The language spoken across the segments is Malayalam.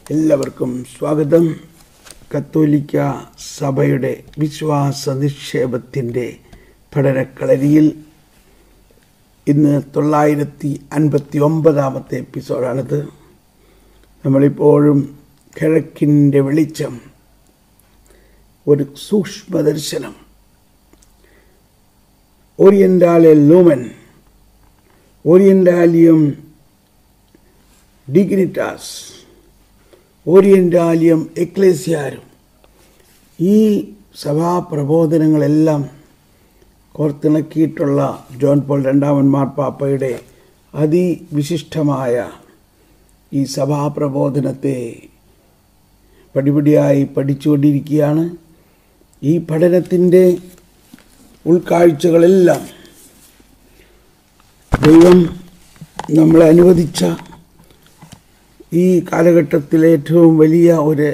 എല്ലാവർക്കും സ്വാഗതം കത്തോലിക്ക സഭയുടെ വിശ്വാസ നിക്ഷേപത്തിൻ്റെ പഠനക്കളരിയിൽ ഇന്ന് തൊള്ളായിരത്തി അൻപത്തി ഒമ്പതാമത്തെ എപ്പിസോഡാണിത് നമ്മളിപ്പോഴും കിഴക്കിൻ്റെ വെളിച്ചം ഒരു സൂക്ഷ്മദർശനം Orientale Lumen Orientalium Dignitas Orientalium Ecclesiarum ഈ സഭാപ്രബോധനങ്ങളെല്ലാം കോർത്തിണക്കിയിട്ടുള്ള ജോൺ പോൾ രണ്ടാമൻ മാർപ്പാപ്പയുടെ അതിവിശിഷ്ടമായ ഈ സഭാപ്രബോധനത്തെ പടിപടിയായി പഠിച്ചുകൊണ്ടിരിക്കുകയാണ് ഈ പഠനത്തിൻ്റെ ഉൾക്കാഴ്ചകളെല്ലാം ദൈവം നമ്മളെ അനുവദിച്ച ഈ കാലഘട്ടത്തിലെ ഏറ്റവും വലിയ ഒരു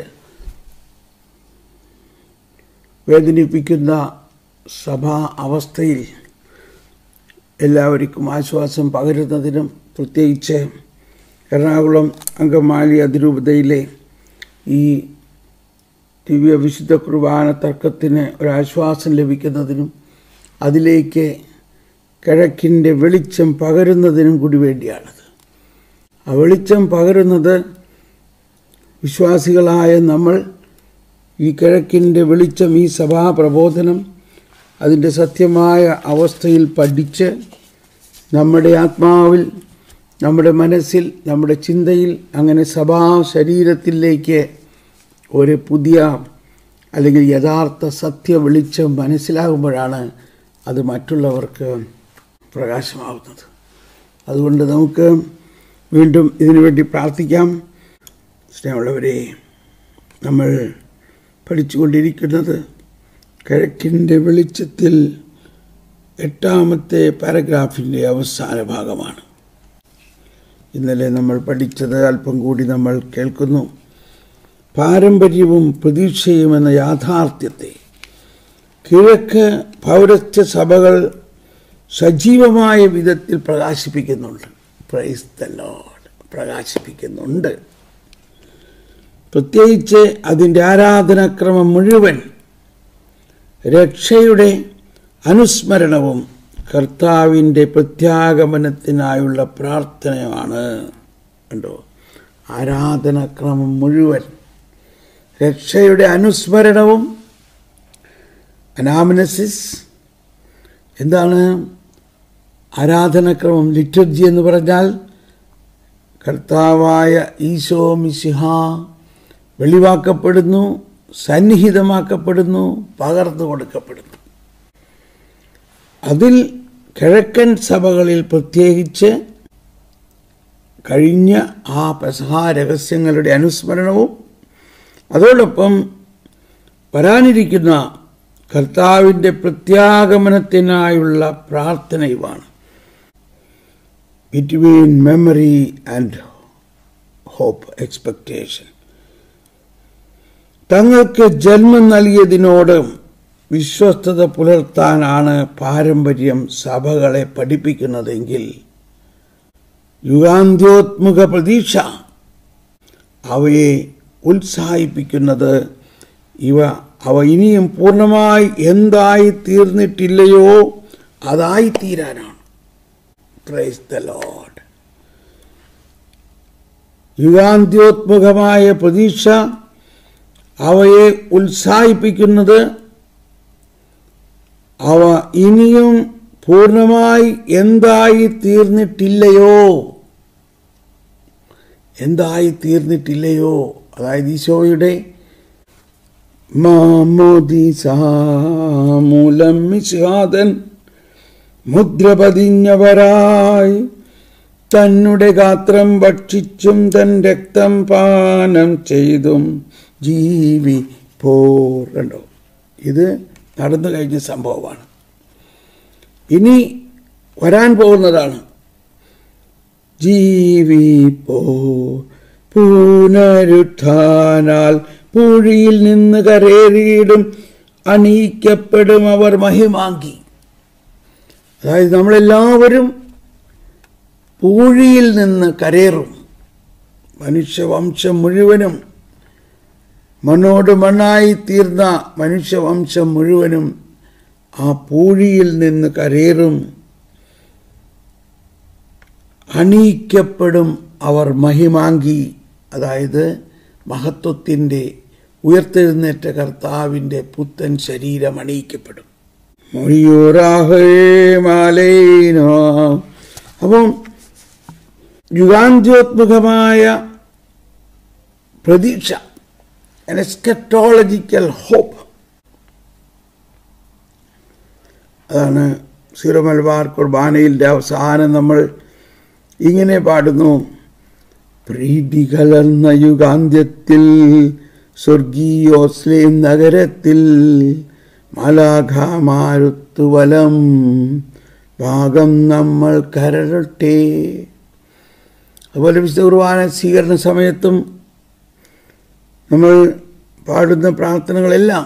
വേദനിപ്പിക്കുന്ന സഭാ അവസ്ഥയിൽ എല്ലാവർക്കും ആശ്വാസം പകരുന്നതിനും പ്രത്യേകിച്ച് എറണാകുളം അങ്കമാലി അതിരൂപതയിലെ ഈ ദിവ്യ വിശുദ്ധ കുർബാന തർക്കത്തിന് ഒരാശ്വാസം ലഭിക്കുന്നതിനും അതിലേക്ക് കിഴക്കിൻ്റെ വെളിച്ചം പകരുന്നതിനും കൂടി വേണ്ടിയാണത് ആ വെളിച്ചം പകരുന്നത് വിശ്വാസികളായ നമ്മൾ ഈ കിഴക്കിൻ്റെ വെളിച്ചം ഈ സഭാപ്രബോധനം അതിൻ്റെ സത്യമായ അവസ്ഥയിൽ പഠിച്ച് നമ്മുടെ ആത്മാവിൽ നമ്മുടെ മനസ്സിൽ നമ്മുടെ ചിന്തയിൽ അങ്ങനെ സഭാ ശരീരത്തിലേക്ക് ഒരു പുതിയ അല്ലെങ്കിൽ യഥാർത്ഥ സത്യ വെളിച്ചം മനസ്സിലാകുമ്പോഴാണ് അത് മറ്റുള്ളവർക്ക് പ്രകാശമാവുന്നത് അതുകൊണ്ട് നമുക്ക് വീണ്ടും ഇതിനു വേണ്ടി പ്രാർത്ഥിക്കാം സ്നേഹമുള്ളവരെ നമ്മൾ പഠിച്ചുകൊണ്ടിരിക്കുന്നത് കിഴക്കിൻ്റെ വെളിച്ചത്തിൽ എട്ടാമത്തെ പാരഗ്രാഫിൻ്റെ അവസാന ഭാഗമാണ് ഇന്നലെ നമ്മൾ പഠിച്ചത് അല്പം കൂടി നമ്മൾ കേൾക്കുന്നു പാരമ്പര്യവും പ്രതീക്ഷയും എന്ന യാഥാർത്ഥ്യത്തെ കിഴക്ക് പൗരസ്ത്യ സഭകൾ സജീവമായ വിധത്തിൽ പ്രകാശിപ്പിക്കുന്നുണ്ട് പ്രൈസ് ദ ലോഡ് പ്രകാശിപ്പിക്കുന്നുണ്ട് പ്രത്യേകിച്ച് അതിൻ്റെ ആരാധനാക്രമം മുഴുവൻ രക്ഷയുടെ അനുസ്മരണവും കർത്താവിൻ്റെ പ്രത്യാഗമനത്തിനായുള്ള പ്രാർത്ഥനയുമാണ് കണ്ടോ ആരാധനാക്രമം മുഴുവൻ രക്ഷയുടെ അനുസ്മരണവും അനാമനസിസ് എന്താണ് ആരാധനാക്രമം ലിറ്റർജി എന്ന് പറഞ്ഞാൽ കർത്താവായ ഈശോ മിശിഹ വെളിവാക്കപ്പെടുന്നു സന്നിഹിതമാക്കപ്പെടുന്നു പകർന്നു കൊടുക്കപ്പെടുന്നു അതിൽ കിഴക്കൻ സഭകളിൽ പ്രത്യേകിച്ച് കഴിഞ്ഞ ആ പെസഹ രഹസ്യങ്ങളുടെ അനുസ്മരണവും അതോടൊപ്പം വരാനിരിക്കുന്ന കർത്താവിൻ്റെ പ്രത്യാഗമനത്തിനായുള്ള പ്രാർത്ഥനയുമാണ് between memory and hope expectation തങ്ങൾക്ക് ജന്മം നൽകിയതിനോട് വിശ്വസ്തത പുലർത്താനാണ് പാരമ്പര്യം സഭകളെ പഠിപ്പിക്കുന്നതെങ്കിൽ യുഗാന്ത്യോത്മുഖ പ്രതീക്ഷ അവയെ ഉത്സാഹിപ്പിക്കുന്നത് ഇവ അവ ഇനിയും പൂർണ്ണമായി എന്തായി തീർന്നിട്ടില്ലയോ അതായി തീരാനാണ് പ്രൈസ് ദ ലോഡ് യുഗാന്ത്യോത്മുഖമായ പ്രതീക്ഷ അവയെ ഉത്സാഹിപ്പിക്കുന്നത് അവ ഇനിയും പൂർണ്ണമായി എന്തായി തീർന്നിട്ടില്ലയോ എന്തായി തീർന്നിട്ടില്ലയോ അതായത് ഈശോയുടെ മൂലം മിശാദൻ മുദ്ര പതിഞ്ഞവരായി തന്നുടെ ഗാത്രം ഭക്ഷിച്ചും തൻ രക്തം പാനം ചെയ്തും ജീവി പോരണ്ടോ ഇത് നടന്നു കഴിഞ്ഞ സംഭവമാണ് ഇനി വരാൻ പോകുന്നതാണ് ജീവിപ്പോ പുനരുത്ഥാനാൽ പൂഴിയിൽ നിന്ന് കരേറിയിടും അണിയിക്കപ്പെടും അവർ മഹിമാങ്കി അതായത് നമ്മളെല്ലാവരും പൂഴിയിൽ നിന്ന് കരേറും മനുഷ്യവംശം മുഴുവനും മണ്ണോട് മണ്ണായി തീർന്ന മനുഷ്യവംശം മുഴുവനും ആ പൂഴിയിൽ നിന്ന് കരേറും അണിയിക്കപ്പെടും അവർ മഹിമാങ്കി അതായത് മഹത്വത്തിൻ്റെ ഉയർത്തെഴുന്നേറ്റ കർത്താവിൻ്റെ പുത്തൻ ശരീരം അണിയിക്കപ്പെടും മൊഴിയൂറാഹേ മാലേനോ അപ്പം യുഗാന്ത്യോത്മുഖമായ പ്രതീക്ഷ എസ്കറ്റോളജിക്കൽ ഹോപ്പ് അതാണ് സീറോ മലബാർ കുർബാനയിലെ അവസാനം നമ്മൾ ഇങ്ങനെ പാടുന്നു പ്രീതി കലർന്ന യുഗാന്ത്യത്തിൽ സ്വർഗീയോസ്ലേം നഗരത്തിൽ മലാഘമാരുത്തുവലം ഭാഗം നമ്മൾ കരളട്ടെ അതുപോലെ വിശുദ്ധ കുർബാന സ്വീകരണ സമയത്തും നമ്മൾ പാടുന്ന പ്രാർത്ഥനകളെല്ലാം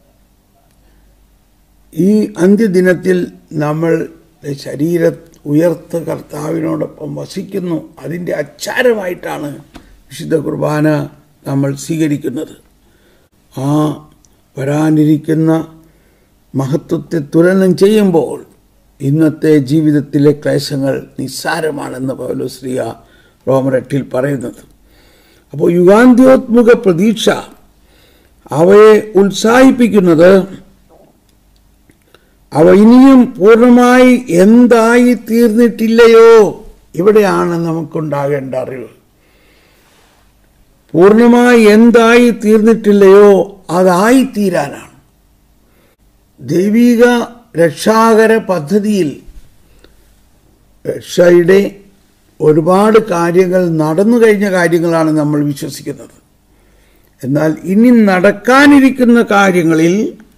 ഈ അന്ത്യദിനത്തിൽ നമ്മൾ ശരീര ഉയർത്ത കർത്താവിനോടൊപ്പം വസിക്കുന്നു അതിൻ്റെ അച്ചാരമായിട്ടാണ് വിശുദ്ധ കുർബാന നമ്മൾ സ്വീകരിക്കുന്നത് ആ വരാനിരിക്കുന്ന മഹത്വത്തെ തുലനം ചെയ്യുമ്പോൾ ഇന്നത്തെ ജീവിതത്തിലെ ക്ലേശങ്ങൾ നിസ്സാരമാണെന്ന് പൗലോശ്രീയ റോമരട്ടിൽ പറയുന്നത് അപ്പോൾ യുഗാന്ത്യോത്മുഖ പ്രതീക്ഷ അവയെ ഉത്സാഹിപ്പിക്കുന്നത് അവ ഇനിയും പൂർണ്ണമായി എന്തായി തീർന്നിട്ടില്ലയോ ഇവിടെയാണ് നമുക്കുണ്ടാകേണ്ട അറിവ് പൂർണ്ണമായി എന്തായി തീർന്നിട്ടില്ലയോ അതായി തീരാനാണ് ദൈവിക രക്ഷാകര പദ്ധതിയിൽ രക്ഷയുടെ ഒരുപാട് കാര്യങ്ങൾ നടന്നു കഴിഞ്ഞ കാര്യങ്ങളാണ് നമ്മൾ വിശ്വസിക്കുന്നത് എന്നാൽ ഇനി നടക്കാനിരിക്കുന്ന കാര്യങ്ങളിൽ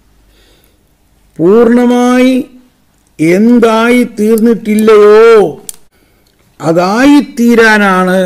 പൂർണ്ണമായി എന്തായി തീർന്നിട്ടില്ലയോ അതായിത്തീരാനാണ്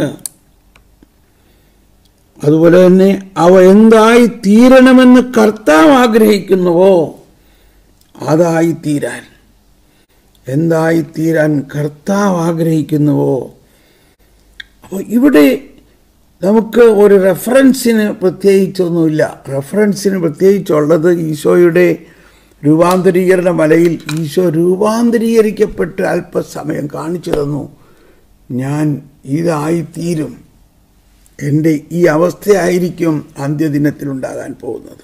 അതുപോലെ തന്നെ അവ എന്തായി തീരണമെന്ന് കർത്താവ് ആഗ്രഹിക്കുന്നുവോ അതായിത്തീരാൻ എന്തായിത്തീരാൻ കർത്താവ് ആഗ്രഹിക്കുന്നുവോ അപ്പോൾ ഇവിടെ നമുക്ക് ഒരു റെഫറൻസിന് പ്രത്യേകിച്ചൊന്നുമില്ല റെഫറൻസിന് പ്രത്യേകിച്ചുള്ളത് ഈശോയുടെ രൂപാന്തരീകരണ മലയിൽ ഈശോ രൂപാന്തരീകരിക്കപ്പെട്ട് അല്പസമയം കാണിച്ചു തന്നു ഞാൻ ഇതായിത്തീരും എൻ്റെ ഈ അവസ്ഥയായിരിക്കും അന്ത്യദിനത്തിലുണ്ടാകാൻ പോകുന്നത്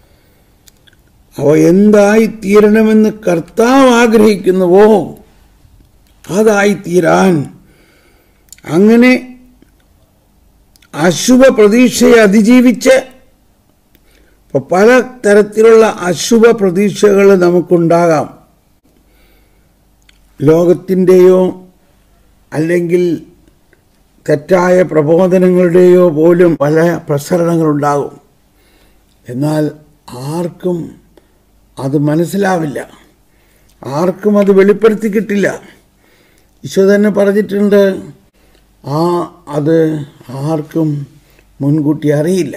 അവ എന്തായി തീരണമെന്ന് കർത്താവ് ആഗ്രഹിക്കുന്നുവോ അതായി തീരാൻ അങ്ങനെ അശുഭ പ്രതീക്ഷയെ അതിജീവിച്ച് ഇപ്പോൾ പല തരത്തിലുള്ള അശുഭ പ്രതീക്ഷകൾ നമുക്കുണ്ടാകാം ലോകത്തിൻ്റെയോ അല്ലെങ്കിൽ തെറ്റായ പ്രബോധനങ്ങളുടെയോ പോലും പല പ്രസരണങ്ങളുണ്ടാകും എന്നാൽ ആർക്കും അത് മനസ്സിലാവില്ല ആർക്കും അത് വെളിപ്പെടുത്തി കിട്ടില്ല ഈശോ തന്നെ പറഞ്ഞിട്ടുണ്ട് ആ അത് ആർക്കും മുൻകൂട്ടി അറിയില്ല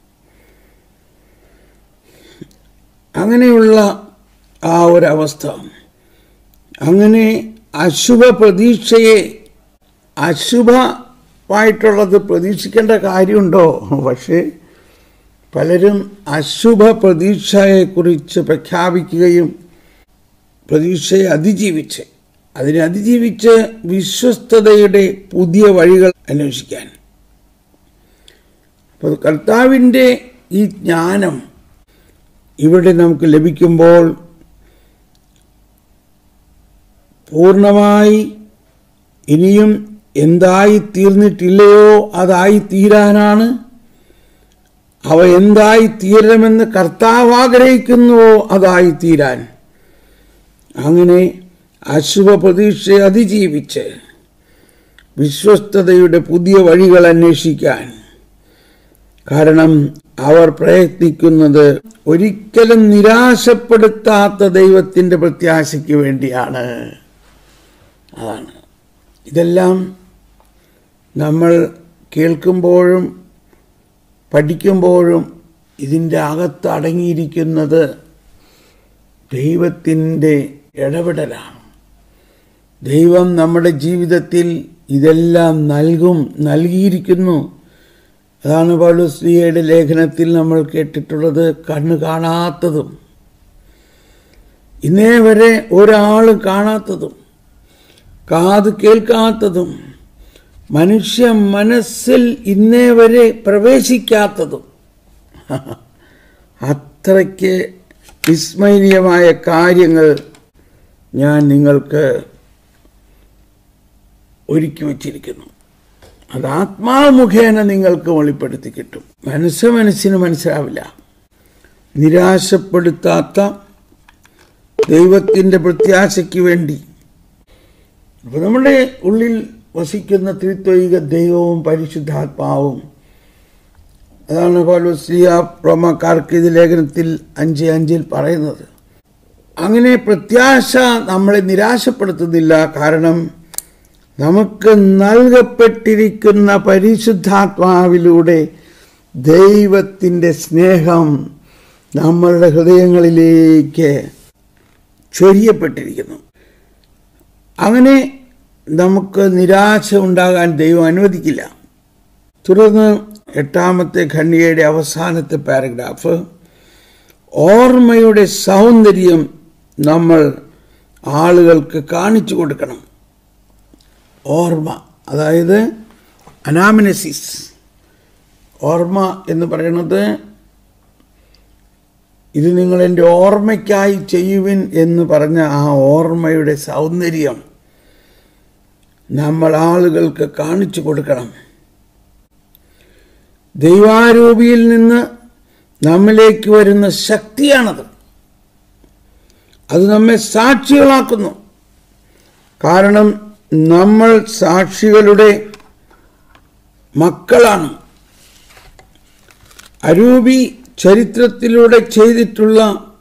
അങ്ങനെയുള്ള ആ ഒരവസ്ഥ അങ്ങനെ അശുഭ പ്രതീക്ഷയെ അശുഭമായിട്ടുള്ളത് പ്രതീക്ഷിക്കേണ്ട കാര്യമുണ്ടോ പക്ഷേ പലരും അശുഭ പ്രതീക്ഷയെക്കുറിച്ച് പ്രഖ്യാപിക്കുകയും പ്രതീക്ഷയെ അതിജീവിച്ച് അതിനെ അതിജീവിച്ച് വിശ്വസ്തതയുടെ പുതിയ വഴികൾ അന്വേഷിക്കാൻ അപ്പോൾ കർത്താവിൻ്റെ ഈ ജ്ഞാനം ഇവിടെ നമുക്ക് ലഭിക്കുമ്പോൾ പൂർണ്ണമായി ഇനിയും എന്തായി തീർന്നിട്ടില്ലയോ അതായി തീരാനാണ് അവ എന്തായി തീരണമെന്ന് കർത്താവ് ആഗ്രഹിക്കുന്നുവോ അതായി തീരാൻ അങ്ങനെ അശുഭ പ്രതീക്ഷയെ അതിജീവിച്ച് വിശ്വസ്തതയുടെ പുതിയ വഴികൾ അന്വേഷിക്കാൻ കാരണം അവർ പ്രയത്നിക്കുന്നത് ഒരിക്കലും നിരാശപ്പെടുത്താത്ത ദൈവത്തിൻ്റെ പ്രത്യാശയ്ക്ക് വേണ്ടിയാണ് അതാണ് ഇതെല്ലാം നമ്മൾ കേൾക്കുമ്പോഴും പഠിക്കുമ്പോഴും ഇതിൻ്റെ അകത്ത് അടങ്ങിയിരിക്കുന്നത് ദൈവത്തിൻ്റെ ഇടപെടലാണ് ദൈവം നമ്മുടെ ജീവിതത്തിൽ ഇതെല്ലാം നൽകും നൽകിയിരിക്കുന്നു അതാണ് പൗലുസ്ലിയയുടെ ലേഖനത്തിൽ നമ്മൾ കേട്ടിട്ടുള്ളത് കണ്ണ് കാണാത്തതും ഇന്നേ വരെ ഒരാൾ കാണാത്തതും കാത് കേൾക്കാത്തതും മനുഷ്യ മനസ്സിൽ ഇന്നേ വരെ പ്രവേശിക്കാത്തതും അത്രയ്ക്ക് വിസ്മരണീയമായ കാര്യങ്ങൾ ഞാൻ നിങ്ങൾക്ക് ഒരുക്കി വച്ചിരിക്കുന്നു അത് ആത്മാവ് മുഖേന നിങ്ങൾക്ക് വെളിപ്പെടുത്തി കിട്ടും മനസ്സ് മനസ്സിന് മനസ്സിലാവില്ല നിരാശപ്പെടുത്താത്ത ദൈവത്തിൻ്റെ പ്രത്യാശയ്ക്ക് വേണ്ടി അപ്പോൾ നമ്മുടെ ഉള്ളിൽ വസിക്കുന്ന ത്രിത്വൈക ദൈവവും പരിശുദ്ധാത്മാവും അതാണ് പൗലോസ്ലിയ റോമക്കാർക്ക് ഇത് ലേഖനത്തിൽ അഞ്ച് അഞ്ചിൽ പറയുന്നത് അങ്ങനെ പ്രത്യാശ നമ്മളെ നിരാശപ്പെടുത്തുന്നില്ല കാരണം നമുക്ക് നൽകപ്പെട്ടിരിക്കുന്ന പരിശുദ്ധാത്മാവിലൂടെ ദൈവത്തിൻ്റെ സ്നേഹം നമ്മളുടെ ഹൃദയങ്ങളിലേക്ക് ചൊരിയപ്പെട്ടിരിക്കുന്നു അങ്ങനെ നമുക്ക് നിരാശ ഉണ്ടാകാൻ ദൈവം അനുവദിക്കില്ല തുടർന്ന് എട്ടാമത്തെ ഖണ്ഡികയുടെ അവസാനത്തെ പാരഗ്രാഫ് ഓർമ്മയുടെ സൗന്ദര്യം നമ്മൾ ആളുകൾക്ക് കാണിച്ചു കൊടുക്കണം ഓർമ്മ അതായത് അനാമിനസിസ് ഓർമ്മ എന്ന് പറയുന്നത് ഇത് നിങ്ങൾ എൻ്റെ ഓർമ്മയ്ക്കായി ചെയ്യുവിൻ എന്ന് പറഞ്ഞ ആ ഓർമ്മയുടെ സൗന്ദര്യം നമ്മൾ ആളുകൾക്ക് കാണിച്ചു കൊടുക്കണം ദൈവാരൂപിയിൽ നിന്ന് നമ്മിലേക്ക് വരുന്ന ശക്തിയാണത് അത് നമ്മെ സാക്ഷികളാക്കുന്നു കാരണം നമ്മൾ സാക്ഷികളുടെ മക്കളാണ് അരൂപി ചരിത്രത്തിലൂടെ ചെയ്തിട്ടുള്ള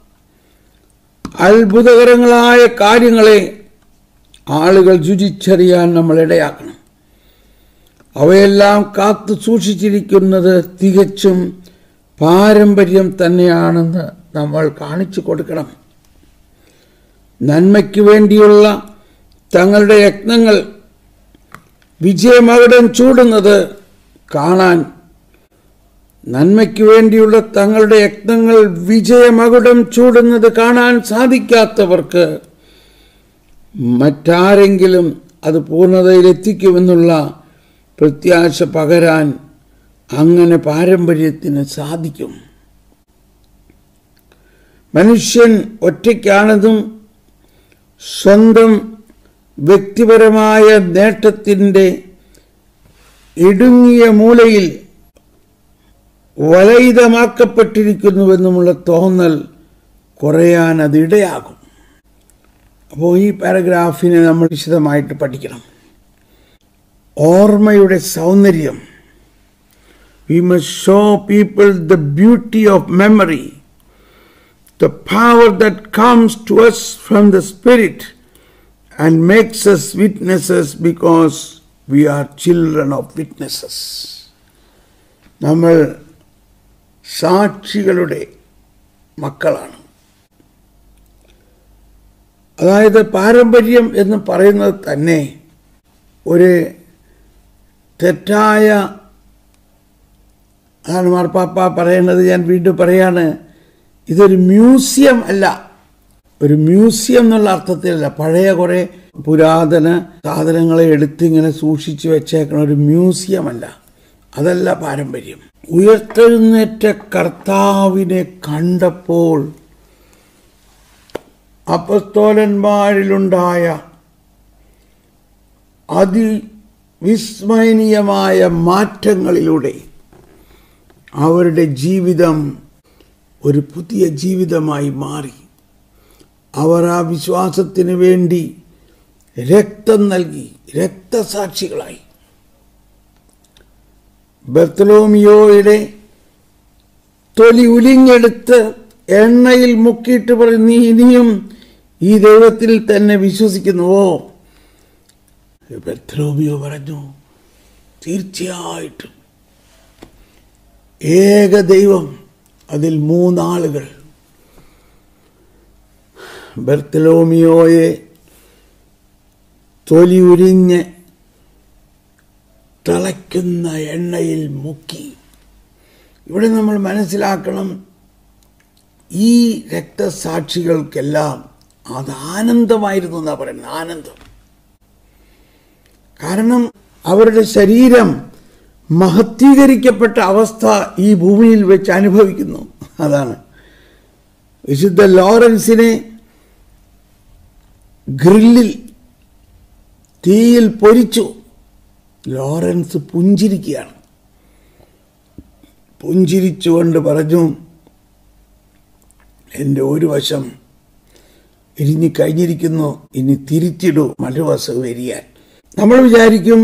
അത്ഭുതകരങ്ങളായ കാര്യങ്ങളെ ആളുകൾ രുചിച്ചറിയാൻ നമ്മൾ ഇടയാക്കണം അവയെല്ലാം കാത്തു സൂക്ഷിച്ചിരിക്കുന്നത് തികച്ചും പാരമ്പര്യം തന്നെയാണെന്ന് നമ്മൾ കാണിച്ചു കൊടുക്കണം നന്മയ്ക്ക് വേണ്ടിയുള്ള തങ്ങളുടെ യത്നങ്ങൾ വിജയമകുടം ചൂടുന്നത് കാണാൻ നന്മയ്ക്ക് വേണ്ടിയുള്ള തങ്ങളുടെ യത്നങ്ങൾ വിജയമകുടം ചൂടുന്നത് കാണാൻ സാധിക്കാത്തവർക്ക് മറ്റാരെങ്കിലും അത് പൂർണ്ണതയിലെത്തിക്കുമെന്നുള്ള പ്രത്യാശ പകരാൻ അങ്ങനെ പാരമ്പര്യത്തിന് സാധിക്കും മനുഷ്യൻ ഒറ്റയ്ക്കാണതും സ്വന്തം വ്യക്തിപരമായ നേട്ടത്തിൻ്റെ ഇടുങ്ങിയ മൂലയിൽ വലയിതമാക്കപ്പെട്ടിരിക്കുന്നുവെന്നുമുള്ള തോന്നൽ കുറയാൻ അത് ഇടയാകും അപ്പോൾ ഈ പാരഗ്രാഫിനെ നമ്മൾ വിശദമായിട്ട് പഠിക്കണം ഓർമ്മയുടെ സൗന്ദര്യം we must show people the beauty of memory the power that comes to us from the spirit and makes us witnesses because we are children of witnesses നമ്മൾ സാക്ഷികളുടെ മക്കളാണ് അതായത് പാരമ്പര്യം എന്ന് പറയുന്നത് തന്നെ ഒരു തെറ്റായ അതാണ് മാർപ്പാപ്പ പറയുന്നത് ഞാൻ വീണ്ടും പറയാണ് ഇതൊരു മ്യൂസിയം അല്ല ഒരു മ്യൂസിയം എന്നുള്ള അർത്ഥത്തിലല്ല പഴയ കുറേ പുരാതന സാധനങ്ങളെ എടുത്തിങ്ങനെ സൂക്ഷിച്ചു വെച്ചേക്കണ ഒരു മ്യൂസിയം അല്ല അതല്ല പാരമ്പര്യം ഉയർത്തെഴുന്നേറ്റ കർത്താവിനെ കണ്ടപ്പോൾ അപ്പസ്തോലന്മാരിലുണ്ടായ അതിവിസ്മയനീയമായ മാറ്റങ്ങളിലൂടെ അവരുടെ ജീവിതം ഒരു പുതിയ ജീവിതമായി മാറി അവർ ആ വിശ്വാസത്തിന് വേണ്ടി രക്തം നൽകി രക്തസാക്ഷികളായി ബർത്തലോമിയോയുടെ തൊലി ഉലിഞ്ഞെടുത്ത് എണ്ണയിൽ മുക്കിയിട്ട് പറയും നീ ഇനിയും ഈ ദൈവത്തിൽ തന്നെ വിശ്വസിക്കുന്നുവോ ബർത്തലോമിയോ പറഞ്ഞു തീർച്ചയായിട്ടും ഏക ദൈവം അതിൽ മൂന്നാളുകൾ ബർത്തലോമിയോയെ തൊലി ഉരിഞ്ഞ് തിളയ്ക്കുന്ന എണ്ണയിൽ മുക്കി ഇവിടെ നമ്മൾ മനസ്സിലാക്കണം ഈ രക്തസാക്ഷികൾക്കെല്ലാം അത് ആനന്ദമായിരുന്നു എന്നാ പറയുന്നത് ആനന്ദം കാരണം അവരുടെ ശരീരം മഹത്വീകരിക്കപ്പെട്ട അവസ്ഥ ഈ ഭൂമിയിൽ വെച്ച് അനുഭവിക്കുന്നു അതാണ് വിശുദ്ധ ലോറൻസിനെ ഗ്രില്ലിൽ തീയിൽ പൊരിച്ചു ലോറൻസ് പുഞ്ചിരിക്കുകയാണ് പുഞ്ചിരിച്ചുകൊണ്ട് പറഞ്ഞു എൻ്റെ ഒരു വശം ഇരിഞ്ഞു കഴിഞ്ഞിരിക്കുന്നു ഇനി തിരിച്ചിടൂ മറുവശം എരിയാൻ നമ്മൾ വിചാരിക്കും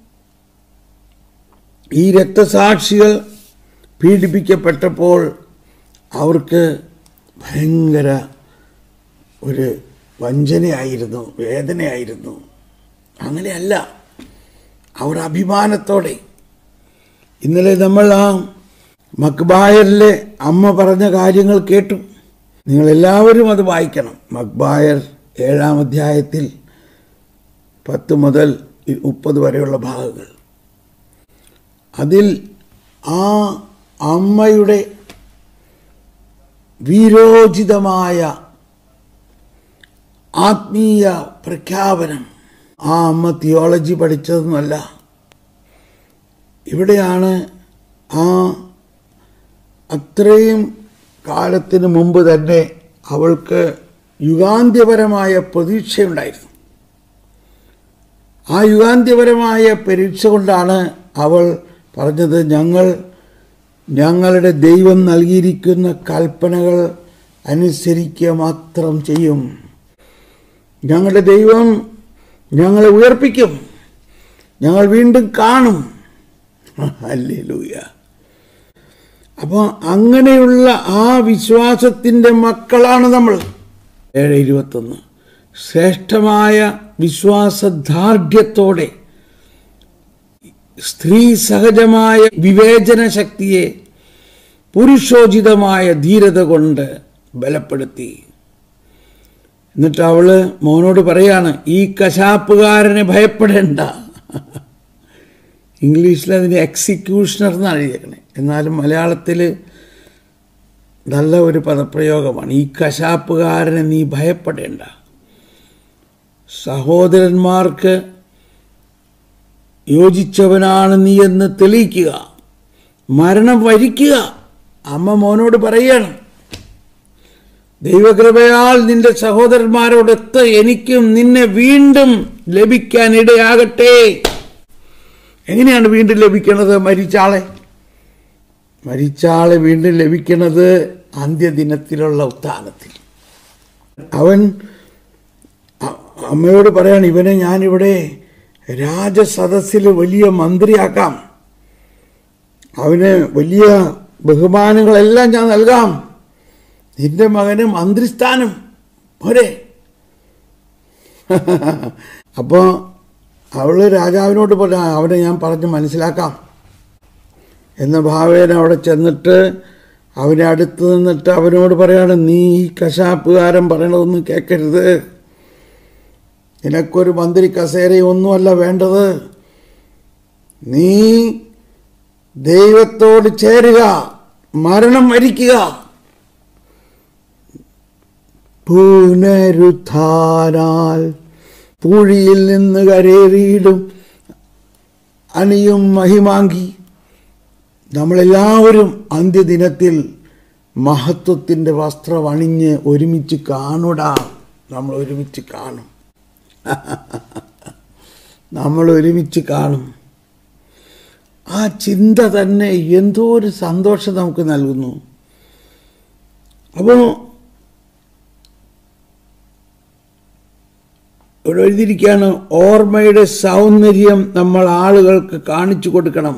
ഈ രക്തസാക്ഷികൾ പീഡിപ്പിക്കപ്പെട്ടപ്പോൾ അവർക്ക് ഭയങ്കര ഒരു വഞ്ചനയായിരുന്നു വേദനയായിരുന്നു അങ്ങനെയല്ല അവർ അഭിമാനത്തോടെ ഇന്നലെ നമ്മൾ ആ മക്ബായറിലെ അമ്മ പറഞ്ഞ കാര്യങ്ങൾ കേട്ടു നിങ്ങളെല്ലാവരും അത് വായിക്കണം മക്ബായർ ഏഴാം അധ്യായത്തിൽ പത്ത് മുതൽ മുപ്പത് വരെയുള്ള ഭാഗങ്ങൾ അതിൽ ആ അമ്മയുടെ വീരോചിതമായ ആത്മീയ പ്രഖ്യാപനം ആ അമ്മ തിയോളജി പഠിച്ചതൊന്നുമല്ല ഇവിടെയാണ് ആ അത്രയും കാലത്തിന് മുമ്പ് തന്നെ അവൾക്ക് യുഗാന്ത്യപരമായ പ്രതീക്ഷയുണ്ടായിരുന്നു ആ യുഗാന്ത്യപരമായ പരീക്ഷ കൊണ്ടാണ് അവൾ പറഞ്ഞത് ഞങ്ങൾ ഞങ്ങളുടെ ദൈവം നൽകിയിരിക്കുന്ന കൽപ്പനകൾ അനുസരിക്കുക മാത്രം ചെയ്യും ഞങ്ങളുടെ ദൈവം ഞങ്ങളെ ഉയർപ്പിക്കും ഞങ്ങൾ വീണ്ടും കാണും അല്ലേ ലൂയ അപ്പോൾ അങ്ങനെയുള്ള ആ വിശ്വാസത്തിൻ്റെ മക്കളാണ് നമ്മൾ ഏഴ് ഇരുപത്തൊന്ന് ശ്രേഷ്ഠമായ വിശ്വാസദാർഢ്യത്തോടെ സ്ത്രീ സഹജമായ വിവേചന ശക്തിയെ പുരുഷോചിതമായ ധീരത കൊണ്ട് ബലപ്പെടുത്തി എന്നിട്ട് അവള് മോനോട് പറയാണ് ഈ കശാപ്പുകാരനെ ഭയപ്പെടേണ്ട ഇംഗ്ലീഷിൽ അതിന് എക്സിക്യൂഷണർ എന്നാണ് എഴുതിയേക്കണേ എന്നാലും മലയാളത്തിൽ നല്ല ഒരു പദപ്രയോഗമാണ് ഈ കശാപ്പുകാരനെ നീ ഭയപ്പെടേണ്ട സഹോദരന്മാർക്ക് യോജിച്ചവനാണ് നീ എന്ന് തെളിയിക്കുക മരണം വരിക്കുക അമ്മ മോനോട് പറയാണ് ദൈവകൃപയാൽ നിന്റെ സഹോദരന്മാരോടൊത്ത് എനിക്കും നിന്നെ വീണ്ടും ലഭിക്കാൻ ഇടയാകട്ടെ എങ്ങനെയാണ് വീണ്ടും ലഭിക്കുന്നത് മരിച്ചാളെ മരിച്ചാളെ വീണ്ടും ലഭിക്കുന്നത് അന്ത്യദിനത്തിലുള്ള ഉത്ഥാനത്തിൽ അവൻ അ- അമ്മയോട് പറയാണ് ഇവനെ ഞാനിവിടെ രാജസദസ്സിൽ വലിയ മന്ത്രിയാക്കാം അവന് വലിയ ബഹുമാനങ്ങളെല്ലാം ഞാൻ നൽകാം നിന്റെ മകന് മന്ത്രിസ്ഥാനം പോരെ അപ്പോൾ അവള് രാജാവിനോട് പറഞ്ഞ അവനെ ഞാൻ പറഞ്ഞ് മനസ്സിലാക്കാം എന്ന ഭാവേന അവിടെ ചെന്നിട്ട് അവനെ അടുത്ത് നിന്നിട്ട് അവനോട് പറയാണ് നീ ഈ കശാപ്പുകാരൻ പറയണതൊന്നും കേൾക്കരുത് നിനക്കൊരു മന്ത്രി കസേരയൊന്നുമല്ല വേണ്ടത് നീ ദൈവത്തോട് ചേരുക മരണം വരിക്കുക പുനരുത്ഥാനാൽ പൂഴിയിൽ നിന്ന് കരേറിയിടും അണിയും മഹിമാങ്കി നമ്മളെല്ലാവരും അന്ത്യദിനത്തിൽ മഹത്വത്തിൻ്റെ വസ്ത്രം അണിഞ്ഞ് ഒരുമിച്ച് കാണുടാ നമ്മൾ ഒരുമിച്ച് കാണും നമ്മൾ ഒരുമിച്ച് കാണും ആ ചിന്ത തന്നെ എന്തോ ഒരു സന്തോഷം നമുക്ക് നൽകുന്നു അപ്പോൾ ഇവിടെ എഴുതിയിരിക്കുകയാണ് ഓർമ്മയുടെ സൗന്ദര്യം നമ്മൾ ആളുകൾക്ക് കാണിച്ചു കൊടുക്കണം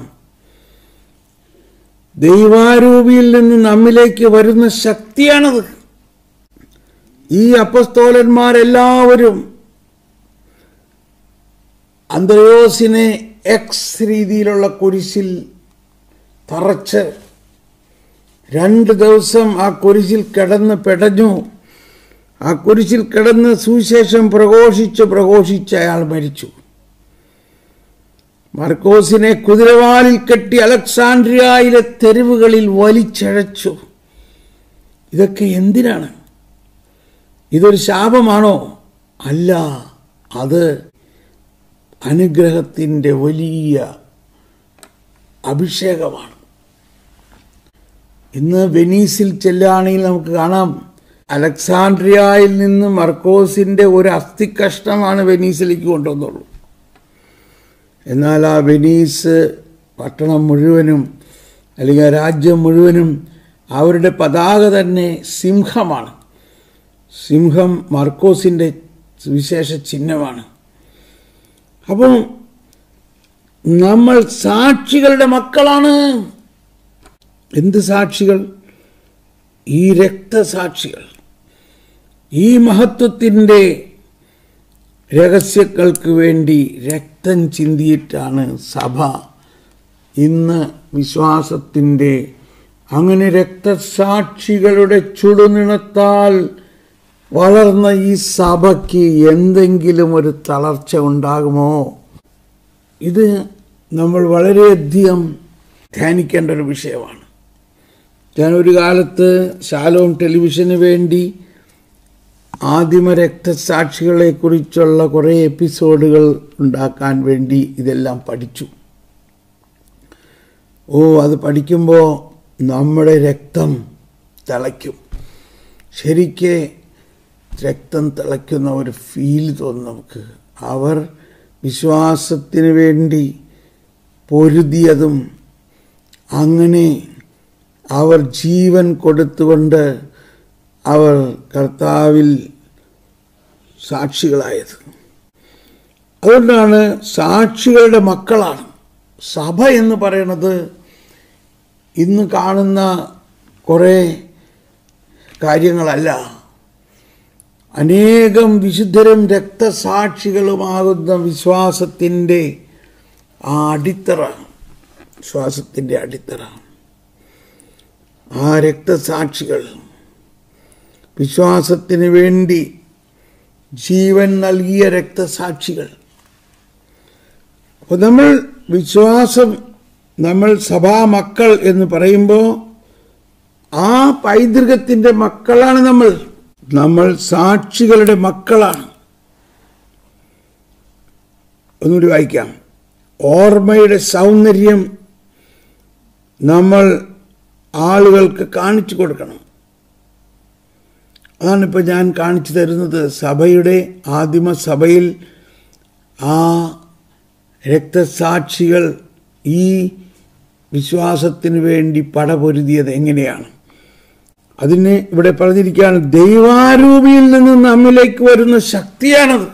ദൈവാരൂപിയിൽ നിന്ന് നമ്മിലേക്ക് വരുന്ന ശക്തിയാണത് ഈ അപ്പസ്തോലന്മാരെല്ലാവരും അന്ത്രയോസിനെ എക്സ് രീതിയിലുള്ള കുരിശിൽ തറച്ച് രണ്ട് ദിവസം ആ കുരിശിൽ കിടന്ന് പെടഞ്ഞു ആ കുരിശിൽ കിടന്ന് സുവിശേഷം പ്രഘോഷിച്ച് പ്രഘോഷിച്ച് അയാൾ മരിച്ചു മർക്കോസിനെ കുതിരവാലിൽ കെട്ടി അലക്സാണ്ട്രിയയിലെ തെരുവുകളിൽ വലിച്ചഴച്ചു ഇതൊക്കെ എന്തിനാണ് ഇതൊരു ശാപമാണോ അല്ല അത് അനുഗ്രഹത്തിൻ്റെ വലിയ അഭിഷേകമാണ് ഇന്ന് വെനീസിൽ ചെല്ലുകയാണെങ്കിൽ നമുക്ക് കാണാം അലക്സാണ്ട്രിയയിൽ നിന്ന് മർക്കോസിൻ്റെ ഒരു അസ്ഥികഷ്ണമാണ് വെനീസിലേക്ക് കൊണ്ടുവന്നുള്ളൂ എന്നാൽ ആ വെനീസ് പട്ടണം മുഴുവനും അല്ലെങ്കിൽ ആ രാജ്യം മുഴുവനും അവരുടെ പതാക തന്നെ സിംഹമാണ് സിംഹം മർക്കോസിൻ്റെ വിശേഷ ചിഹ്നമാണ് അപ്പം നമ്മൾ സാക്ഷികളുടെ മക്കളാണ് എന്ത് സാക്ഷികൾ ഈ രക്തസാക്ഷികൾ ഈ മഹത്വത്തിൻ്റെ രഹസ്യങ്ങൾക്ക് വേണ്ടി രക്തം ചിന്തിയിട്ടാണ് സഭ ഇന്ന് വിശ്വാസത്തിൻ്റെ അങ്ങനെ രക്തസാക്ഷികളുടെ ചുടുനിണത്താൽ വളർന്ന ഈ സഭയ്ക്ക് എന്തെങ്കിലും ഒരു തളർച്ച ഉണ്ടാകുമോ ഇത് നമ്മൾ വളരെയധികം ധ്യാനിക്കേണ്ട ഒരു വിഷയമാണ് ഞാൻ ഒരു കാലത്ത് ശാലോം ടെലിവിഷന് വേണ്ടി ആദിമ രക്തസാക്ഷികളെക്കുറിച്ചുള്ള കുറേ എപ്പിസോഡുകൾ ഉണ്ടാക്കാൻ വേണ്ടി ഇതെല്ലാം പഠിച്ചു ഓ അത് പഠിക്കുമ്പോൾ നമ്മുടെ രക്തം തിളയ്ക്കും ശരിക്ക് രക്തം തിളയ്ക്കുന്ന ഒരു ഫീൽ തോന്നും നമുക്ക് അവർ വിശ്വാസത്തിന് വേണ്ടി പൊരുതിയതും അങ്ങനെ അവർ ജീവൻ കൊടുത്തുകൊണ്ട് അവർ കർത്താവിൽ സാക്ഷികളായത് അതുകൊണ്ടാണ് സാക്ഷികളുടെ മക്കളാണ് സഭ എന്ന് പറയുന്നത് ഇന്ന് കാണുന്ന കുറേ കാര്യങ്ങളല്ല അനേകം വിശുദ്ധരും രക്തസാക്ഷികളുമാകുന്ന വിശ്വാസത്തിൻ്റെ ആ അടിത്തറ വിശ്വാസത്തിൻ്റെ അടിത്തറ ആ രക്തസാക്ഷികൾ വിശ്വാസത്തിന് വേണ്ടി ജീവൻ നൽകിയ രക്തസാക്ഷികൾ അപ്പോൾ നമ്മൾ വിശ്വാസം നമ്മൾ സഭാ മക്കൾ എന്ന് പറയുമ്പോൾ ആ പൈതൃകത്തിൻ്റെ മക്കളാണ് നമ്മൾ നമ്മൾ സാക്ഷികളുടെ മക്കളാണ് ഒന്നുകൂടി വായിക്കാം ഓർമ്മയുടെ സൗന്ദര്യം നമ്മൾ ആളുകൾക്ക് കാണിച്ചു കൊടുക്കണം അതാണിപ്പോൾ ഞാൻ കാണിച്ചു തരുന്നത് സഭയുടെ ആദിമ സഭയിൽ ആ രക്തസാക്ഷികൾ ഈ വിശ്വാസത്തിന് വേണ്ടി പടപൊരുതിയത് എങ്ങനെയാണ് അതിന് ഇവിടെ പറഞ്ഞിരിക്കുകയാണ് ദൈവാരൂപിയിൽ നിന്ന് നമ്മിലേക്ക് വരുന്ന ശക്തിയാണത്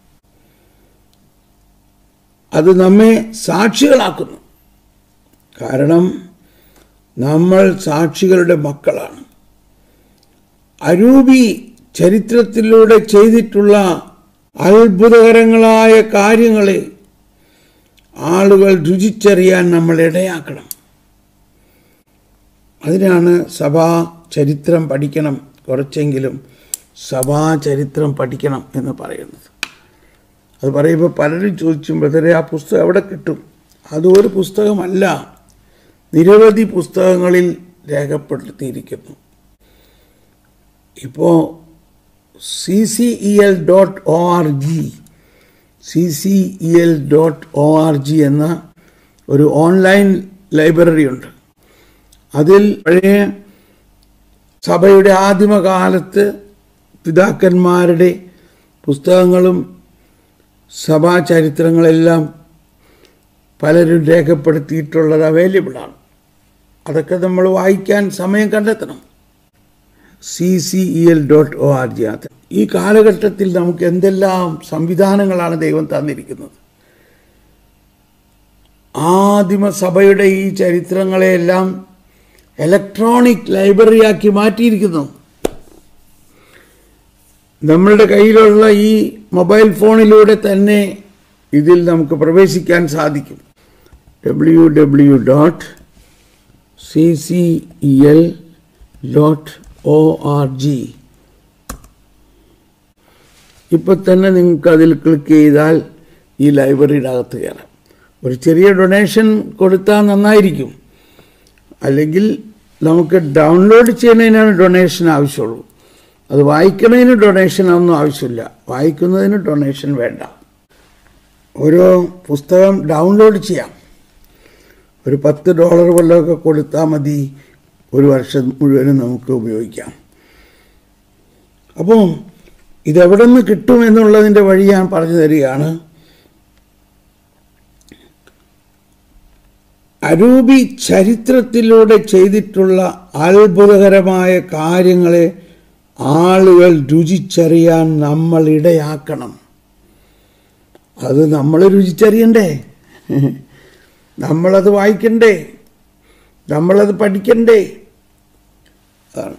അത് നമ്മെ സാക്ഷികളാക്കുന്നു കാരണം നമ്മൾ സാക്ഷികളുടെ മക്കളാണ് അരൂപി ചരിത്രത്തിലൂടെ ചെയ്തിട്ടുള്ള അത്ഭുതകരങ്ങളായ കാര്യങ്ങളെ ആളുകൾ രുചിച്ചറിയാൻ നമ്മൾ ഇടയാക്കണം അതിനാണ് സഭാ ചരിത്രം പഠിക്കണം കുറച്ചെങ്കിലും സഭാ ചരിത്രം പഠിക്കണം എന്ന് പറയുന്നത് അത് പറയുമ്പോൾ പലരും ചോദിച്ചും ബ്രദറെ ആ പുസ്തകം എവിടെ കിട്ടും അതൊരു പുസ്തകമല്ല നിരവധി പുസ്തകങ്ങളിൽ രേഖപ്പെടുത്തിയിരിക്കുന്നു ഇപ്പോൾ C C E L dot O R G C C E L dot O R G എന്ന ഒരു ഓൺലൈൻ ലൈബ്രറി ഉണ്ട് അതിൽ പഴയ സഭയുടെ ആദിമകാലത്ത് പിതാക്കന്മാരുടെ പുസ്തകങ്ങളും സഭാചരിത്രങ്ങളെല്ലാം പലരും രേഖപ്പെടുത്തിയിട്ടുള്ളത് അവൈലബിളാണ് അതൊക്കെ നമ്മൾ വായിക്കാൻ സമയം കണ്ടെത്തണം C C E L dot O R G അത് ഈ കാലഘട്ടത്തിൽ നമുക്ക് എന്തെല്ലാം സംവിധാനങ്ങളാണ് ദൈവം തന്നിരിക്കുന്നത് ആദിമ സഭയുടെ ഈ ചരിത്രങ്ങളെയെല്ലാം ഇലക്ട്രോണിക് ലൈബ്രറിയാക്കി മാറ്റിയിരിക്കുന്നു നമ്മളുടെ കയ്യിലുള്ള ഈ മൊബൈൽ ഫോണിലൂടെ തന്നെ ഇതിൽ നമുക്ക് പ്രവേശിക്കാൻ സാധിക്കും W W dot C C E L dot O R G ഇപ്പം തന്നെ നിങ്ങൾക്ക് അതിൽ ക്ലിക്ക് ചെയ്താൽ ഈ ലൈബ്രറിയുടെ അകത്ത് കയറാം ഒരു ചെറിയ ഡൊണേഷൻ കൊടുത്താൽ നന്നായിരിക്കും അല്ലെങ്കിൽ നമുക്ക് ഡൗൺലോഡ് ചെയ്യുന്നതിനാണ് ഡൊണേഷൻ ആവശ്യമുള്ളൂ അത് വായിക്കുന്നതിന് ഡൊണേഷൻ ഒന്നും ആവശ്യമില്ല വായിക്കുന്നതിന് ഡൊണേഷൻ വേണ്ട ഓരോ പുസ്തകം ഡൗൺലോഡ് ചെയ്യാം ഒരു പത്ത് ഡോളർ വല്ലതൊക്കെ കൊടുത്താൽ മതി ഒരു വർഷം മുഴുവനും നമുക്ക് ഉപയോഗിക്കാം അപ്പോൾ ഇതെവിടെ നിന്ന് കിട്ടും എന്നുള്ളതിൻ്റെ വഴി ഞാൻ പറഞ്ഞു തരികയാണ് അരൂപി ചരിത്രത്തിലൂടെ ചെയ്തിട്ടുള്ള അത്ഭുതകരമായ കാര്യങ്ങളെ ആളുകൾ രുചിച്ചറിയാൻ നമ്മൾ ഇടയാക്കണം അത് നമ്മൾ രുചിച്ചറിയണ്ടേ നമ്മളത് വായിക്കണ്ടേ നമ്മളത് പഠിക്കണ്ടേ അതാണ്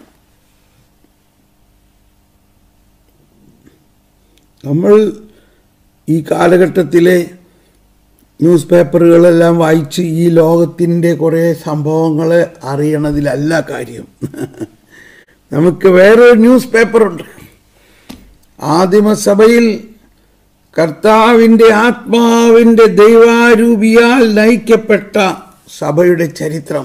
നമ്മൾ ഈ കാലഘട്ടത്തിലെ ന്യൂസ് പേപ്പറുകളെല്ലാം വായിച്ച് ഈ ലോകത്തിൻ്റെ കുറേ സംഭവങ്ങൾ അറിയണതിലല്ല കാര്യം നമുക്ക് വേറൊരു ന്യൂസ് പേപ്പറുണ്ട് ആദിമസഭയിൽ കർത്താവിൻ്റെ ആത്മാവിൻ്റെ ദൈവാരൂപിയാൽ നയിക്കപ്പെട്ട സഭയുടെ ചരിത്രം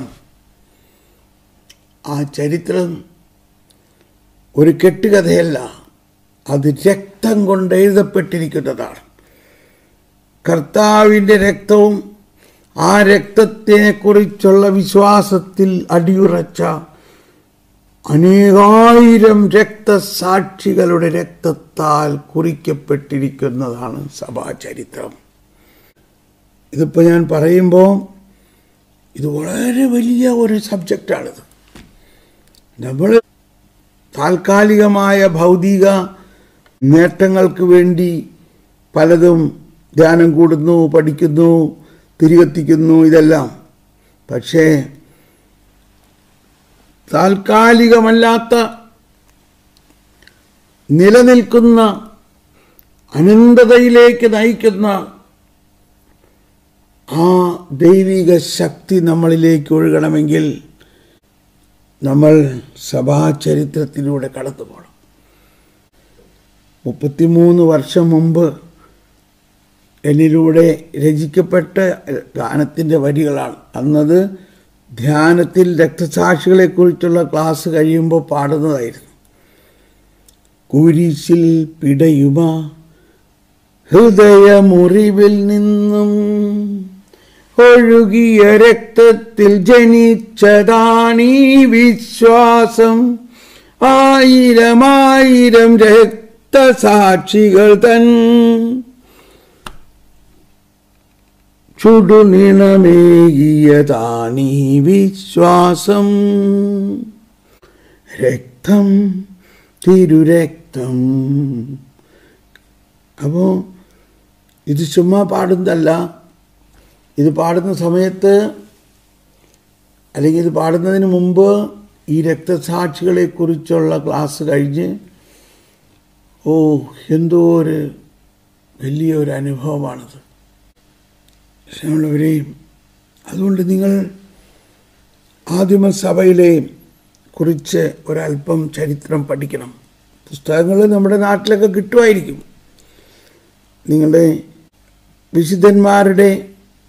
ആ ചരിത്രം ഒരു കെട്ടുകഥയല്ല അത് രക്തം കൊണ്ട് എഴുതപ്പെട്ടിരിക്കുന്നതാണ് കർത്താവിൻ്റെ രക്തവും ആ രക്തത്തെക്കുറിച്ചുള്ള വിശ്വാസത്തിൽ അടിയുറച്ച അനേകായിരം രക്തസാക്ഷികളുടെ രക്തത്താൽ കുറിക്കപ്പെട്ടിരിക്കുന്നതാണ് സഭാചരിത്രം ഇതിപ്പോൾ ഞാൻ പറയുമ്പോൾ ഇത് വളരെ വലിയ ഒരു സബ്ജക്റ്റാണിത് നമ്മൾ താൽക്കാലികമായ ഭൗതിക നേട്ടങ്ങൾക്ക് വേണ്ടി പലതും ധ്യാനം കൂടുന്നു പഠിക്കുന്നു തിരികെത്തിക്കുന്നു ഇതെല്ലാം പക്ഷേ താൽക്കാലികമല്ലാത്ത നിലനിൽക്കുന്ന അനന്തതയിലേക്ക് നയിക്കുന്ന ആ ദൈവിക ശക്തി നമ്മളിലേക്ക് ഒഴുകണമെങ്കിൽ നമ്മൾ സഭാചരിത്രത്തിലൂടെ കടന്നു പോകണം മുപ്പത്തിമൂന്ന് വർഷം മുമ്പ് എന്നിലൂടെ രചിക്കപ്പെട്ട ഗാനത്തിൻ്റെ വരികളാണ് അന്നത് ധ്യാനത്തിൽ രക്തസാക്ഷികളെക്കുറിച്ചുള്ള ക്ലാസ് കഴിയുമ്പോൾ പാടുന്നതായിരുന്നു കുരിശിൽ പിടയുമ ഹൃദയമുറിവിൽ നിന്നും ഒഴുകിയ രക്തത്തിൽ ജനിച്ചതാണീ വിശ്വാസം ആയിരമായിരം രക്തസാക്ഷികൾ തൻ ചുടുനിണമേകിയതാണീ വിശ്വാസം രക്തം തിരുരക്തം അപ്പോൾ ഇത് ചുമ്മാ പാടുന്നതല്ല ഇത് പാടുന്ന സമയത്ത് അല്ലെങ്കിൽ ഇത് പാടുന്നതിന് മുമ്പ് ഈ രക്തസാക്ഷികളെക്കുറിച്ചുള്ള ക്ലാസ് കഴിഞ്ഞ് ഓ എന്തോ ഒരു വലിയൊരു അനുഭവമാണത് സ്നേഹമുള്ളവരെയും അതുകൊണ്ട് നിങ്ങൾ ആദിമസഭയിലെ കുറിച്ച് ഒരല്പം ചരിത്രം പഠിക്കണം പുസ്തകങ്ങൾ നമ്മുടെ നാട്ടിലൊക്കെ കിട്ടുമായിരിക്കും നിങ്ങളുടെ വിശുദ്ധന്മാരുടെ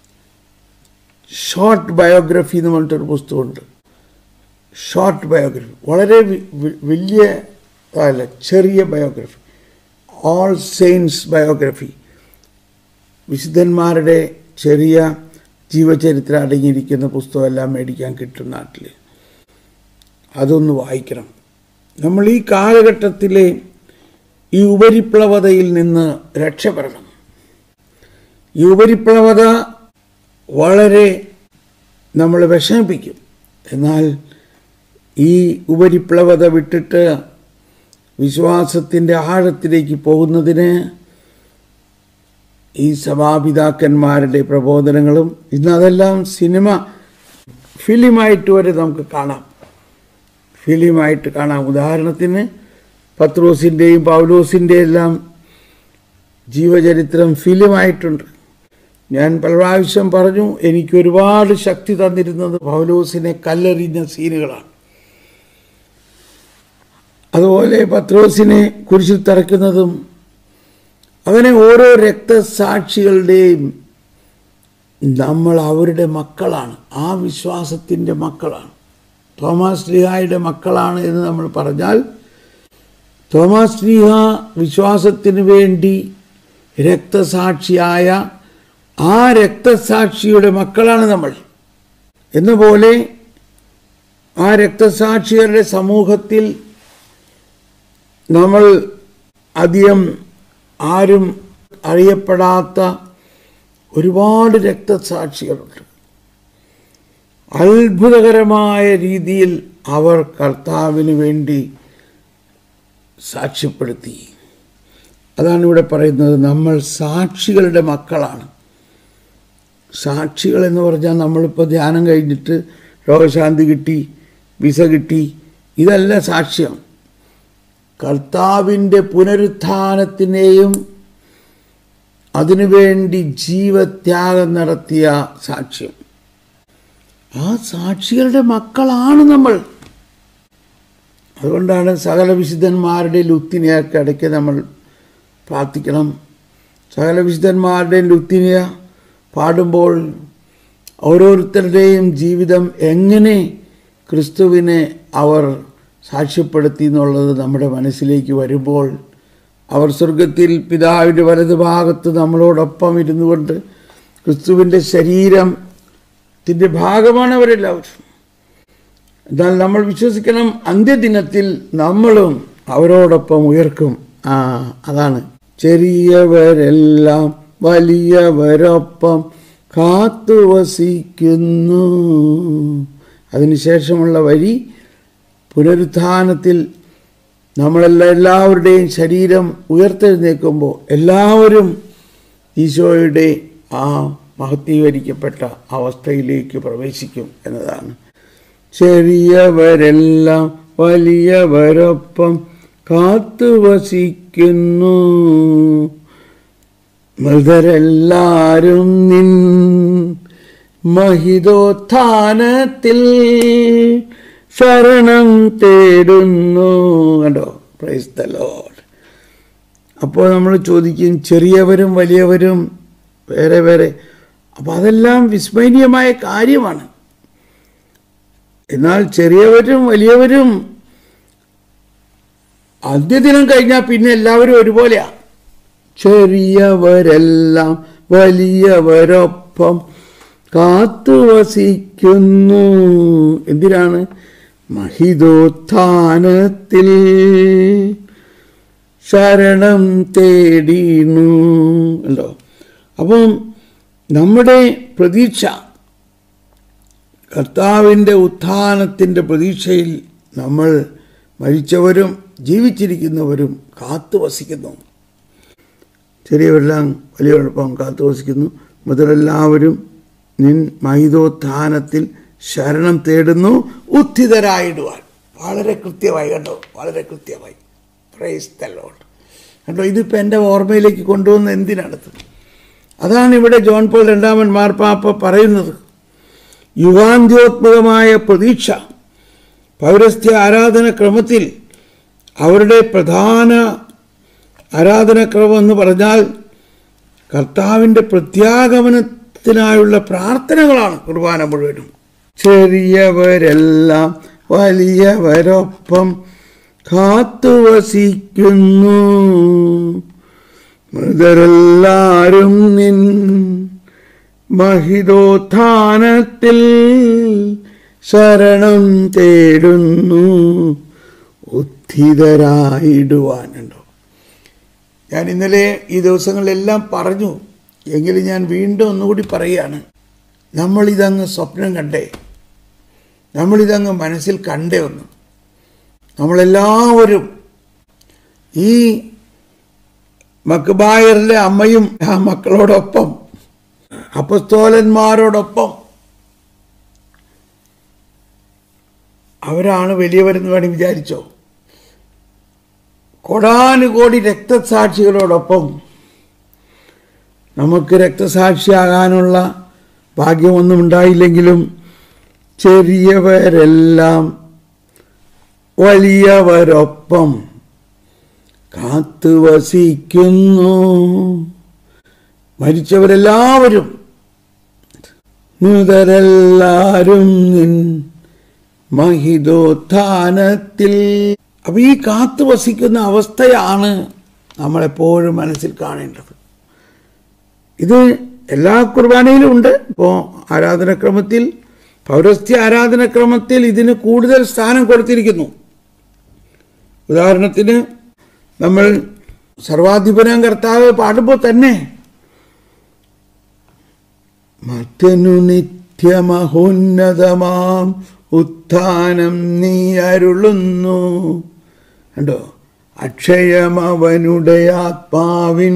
ഷോർട്ട് ബയോഗ്രഫി എന്ന് പറഞ്ഞിട്ടൊരു പുസ്തകമുണ്ട് ഷോർട്ട് ബയോഗ്രഫി വളരെ വലിയ അല്ല ചെറിയ ബയോഗ്രഫി ഓൾ സെയിൻസ് ബയോഗ്രഫി വിശുദ്ധന്മാരുടെ ചെറിയ ജീവചരിത്രം അടങ്ങിയിരിക്കുന്ന പുസ്തകമെല്ലാം മേടിക്കാൻ കിട്ടും നാട്ടിൽ അതൊന്ന് വായിക്കണം നമ്മൾ ഈ കാലഘട്ടത്തിലെ ഈ ഉപരിപ്ലവതയിൽ നിന്ന് രക്ഷപ്പെടണം ഈ ഉപരിപ്ലവത വളരെ നമ്മളെ വിഷമിപ്പിക്കും എന്നാൽ ഈ ഉപരിപ്ലവത വിട്ടിട്ട് വിശ്വാസത്തിൻ്റെ ആഴത്തിലേക്ക് പോകുന്നതിന് ഈ സഭാപിതാക്കന്മാരുടെ പ്രബോധനങ്ങളും ഇന്ന് അതെല്ലാം സിനിമ ഫിലിമായിട്ട് വരെ നമുക്ക് കാണാം ഫിലിമായിട്ട് കാണാം ഉദാഹരണത്തിന് പത്രോസിൻ്റെയും പൗലോസിൻ്റെയും എല്ലാം ജീവചരിത്രം ഫിലിമായിട്ടുണ്ട് ഞാൻ പല പ്രാവശ്യം പറഞ്ഞു എനിക്ക് ഒരുപാട് ശക്തി തന്നിരുന്നത് പൗലോസിനെ കല്ലെറിഞ്ഞ സീനുകളാണ് അതുപോലെ പത്രോസിനെ കുരിശിൽ തറയ്ക്കുന്നതും അങ്ങനെ ഓരോ രക്തസാക്ഷികളുടെയും നമ്മൾ അവരുടെ മക്കളാണ് ആ വിശ്വാസത്തിൻ്റെ മക്കളാണ് തോമാസ് ലിഹായുടെ മക്കളാണ് എന്ന് നമ്മൾ പറഞ്ഞാൽ തോമാസ് ലീഹ വിശ്വാസത്തിന് വേണ്ടി രക്തസാക്ഷിയായ ആ രക്തസാക്ഷിയുടെ മക്കളാണ് നമ്മൾ എന്നപോലെ ആ രക്തസാക്ഷികളുടെ സമൂഹത്തിൽ നമ്മൾ അധികം ആരും അറിയപ്പെടാത്ത ഒരുപാട് രക്തസാക്ഷികളുണ്ട് അത്ഭുതകരമായ രീതിയിൽ അവർ കർത്താവിന് വേണ്ടി സാക്ഷ്യപ്പെടുത്തി അതാണ് ഇവിടെ പറയുന്നത് നമ്മൾ സാക്ഷികളുടെ മക്കളാണ് സാക്ഷികൾ എന്ന് പറഞ്ഞാൽ നമ്മളിപ്പോൾ ധ്യാനം കഴിഞ്ഞിട്ട് രോഗശാന്തി കിട്ടി വിസ കിട്ടി ഇതല്ല സാക്ഷ്യം കർത്താവിൻ്റെ പുനരുത്ഥാനത്തിനെയും അതിനുവേണ്ടി ജീവത്യാഗം നടത്തിയ സാക്ഷ്യം ആ സാക്ഷികളുടെ മക്കളാണ് നമ്മൾ അതുകൊണ്ടാണ് സകല വിശുദ്ധന്മാരുടെ ലുത്തിനിയൊക്കെ ഇടയ്ക്ക് നമ്മൾ പ്രാർത്ഥിക്കണം സകല വിശുദ്ധന്മാരുടെയും ലുത്തിനിയ പാടുമ്പോൾ ഓരോരുത്തരുടെയും ജീവിതം എങ്ങനെ ക്രിസ്തുവിനെ അവർ സാക്ഷ്യപ്പെടുത്തി എന്നുള്ളത് നമ്മുടെ മനസ്സിലേക്ക് വരുമ്പോൾ അവർ സ്വർഗത്തിൽ പിതാവിൻ്റെ വലതുഭാഗത്ത് നമ്മളോടൊപ്പം ഇരുന്നു കൊണ്ട് ക്രിസ്തുവിൻ്റെ ശരീരത്തിൻ്റെ ഭാഗമാണ് അവരെല്ലാവരും എന്നാൽ നമ്മൾ വിശ്വസിക്കണം അന്ത്യദിനത്തിൽ നമ്മളും അവരോടൊപ്പം ഉയർക്കും ആ അതാണ് ചെറിയവരെല്ലാം വലിയവരൊപ്പം കാത്തു വസിക്കുന്നു അതിനുശേഷമുള്ള വരി പുനരുത്ഥാനത്തിൽ നമ്മളെല്ലാം എല്ലാവരുടെയും ശരീരം ഉയർത്തെഴുന്നേൽക്കുമ്പോൾ എല്ലാവരും ഈശോയുടെ ആ മഹത്വീകരിക്കപ്പെട്ട അവസ്ഥയിലേക്ക് പ്രവേശിക്കും എന്നതാണ് ചെറിയവരെല്ലാം വലിയവരൊപ്പം കാത്തു വസിക്കുന്നു മൃതരെല്ലാരും നിൻ മഹിതോത്ഥാനത്തിൽ ശരണം തേടുന്നു കണ്ടോ പ്രൈസ് ദ ലോഡ് അപ്പോൾ നമ്മൾ ചോദിക്കും ചെറിയവരും വലിയവരും വേറെ വേറെ അപ്പോൾ അതെല്ലാം വിസ്മരണീയമായ കാര്യമാണ് എന്നാൽ ചെറിയവരും വലിയവരും അന്ത്യദിനം കഴിഞ്ഞാൽ പിന്നെ എല്ലാവരും ഒരുപോലെയാണ് ചെറിയവരെല്ലാം വലിയവരൊപ്പം കാത്തു വസിക്കുന്നു എന്തിനാണ് മഹിതോത്ഥാനത്തിൽ ശരണം തേടിനു ഉണ്ടോ അപ്പം നമ്മുടെ പ്രതീക്ഷ കർത്താവിൻ്റെ ഉത്ഥാനത്തിൻ്റെ പ്രതീക്ഷയിൽ നമ്മൾ മരിച്ചവരും ജീവിച്ചിരിക്കുന്നവരും കാത്തു വസിക്കുന്നു ചെറിയവരെല്ലാം വലിയവരോടൊപ്പം കാത്തു വസിക്കുന്നു മുതലെല്ലാവരും നിൻ മഹിതോത്ഥാനത്തിൽ ശരണം തേടുന്നു ഉത്ഥിതരായിടുവാൻ വളരെ കൃത്യമായി കണ്ടോ വളരെ കൃത്യമായി പ്രൈസ് ദ ലോഡ് കണ്ടോ ഇതിപ്പോൾ എൻ്റെ ഓർമ്മയിലേക്ക് കൊണ്ടുവന്ന് എന്തിനടുത്ത് അതാണ് ഇവിടെ ജോൺ പോൾ രണ്ടാമൻ മാർപ്പാപ്പ പറയുന്നത് യുഗാന്ത്യോത്മകമായ പ്രതീക്ഷ പൗരസ്ത്യ ആരാധനക്രമത്തിൽ അവരുടെ പ്രധാന ആരാധനക്രമം എന്ന് പറഞ്ഞാൽ കർത്താവിൻ്റെ പ്രത്യാഗമനത്തിനായുള്ള പ്രാർത്ഥനകളാണ് കുർബാന മുഴുവനും ചെറിയവരെല്ലാം വലിയവരൊപ്പം കാത്തുവസിക്കുന്നു മൃതരെല്ലാരും നിൻ മഹിതോത്ഥാനത്തിൽ ശരണം തേടുന്നു ഉത്ഥിതരായിടുവാനുണ്ടോ ഞാൻ ഇന്നലെ ഈ ദിവസങ്ങളിലെല്ലാം പറഞ്ഞു എങ്കിലും ഞാൻ വീണ്ടും ഒന്നുകൂടി പറയുകയാണ് നമ്മളിതങ്ങ് സ്വപ്നം കണ്ടേ നമ്മളിതങ്ങ് മനസ്സിൽ കണ്ടേ ഒന്ന് നമ്മളെല്ലാവരും ഈ മക്ബായറിലെ അമ്മയും ആ മക്കളോടൊപ്പം അപ്പസ്തോലന്മാരോടൊപ്പം അവരാണ് വലിയവരെന്ന് വേണ്ടി വിചാരിച്ചോ കോടാനുകോടി രക്തസാക്ഷികളോടൊപ്പം നമുക്ക് രക്തസാക്ഷിയാകാനുള്ള ഭാഗ്യമൊന്നും ഉണ്ടായില്ലെങ്കിലും ചെറിയവരെല്ലാം വലിയവരൊപ്പം കാത്തുവസിക്കുന്നു മരിച്ചവരെല്ലാവരും മുതരെല്ലാരും നിൻ മഹിതോത്ഥാനത്തിൽ അപ്പൊ ഈ കാത്തു വസിക്കുന്ന അവസ്ഥയാണ് നമ്മളെപ്പോഴും മനസ്സിൽ കാണേണ്ടത് ഇത് എല്ലാ കുർബാനയിലും ഉണ്ട് ഇപ്പോൾ ആരാധനക്രമത്തിൽ പൗരസ്ത്യ ആരാധനക്രമത്തിൽ ഇതിന് കൂടുതൽ സ്ഥാനം കൊടുത്തിരിക്കുന്നു ഉദാഹരണത്തിന് നമ്മൾ സർവാധിപനം കർത്താവ് പാടുമ്പോൾ തന്നെ മറ്റനു നിത്യമഹോന്നതമാം ഉത്ഥാനം നീ അരുളുന്നു കണ്ടോ അക്ഷയമവനുടെ ആത്മാവിൻ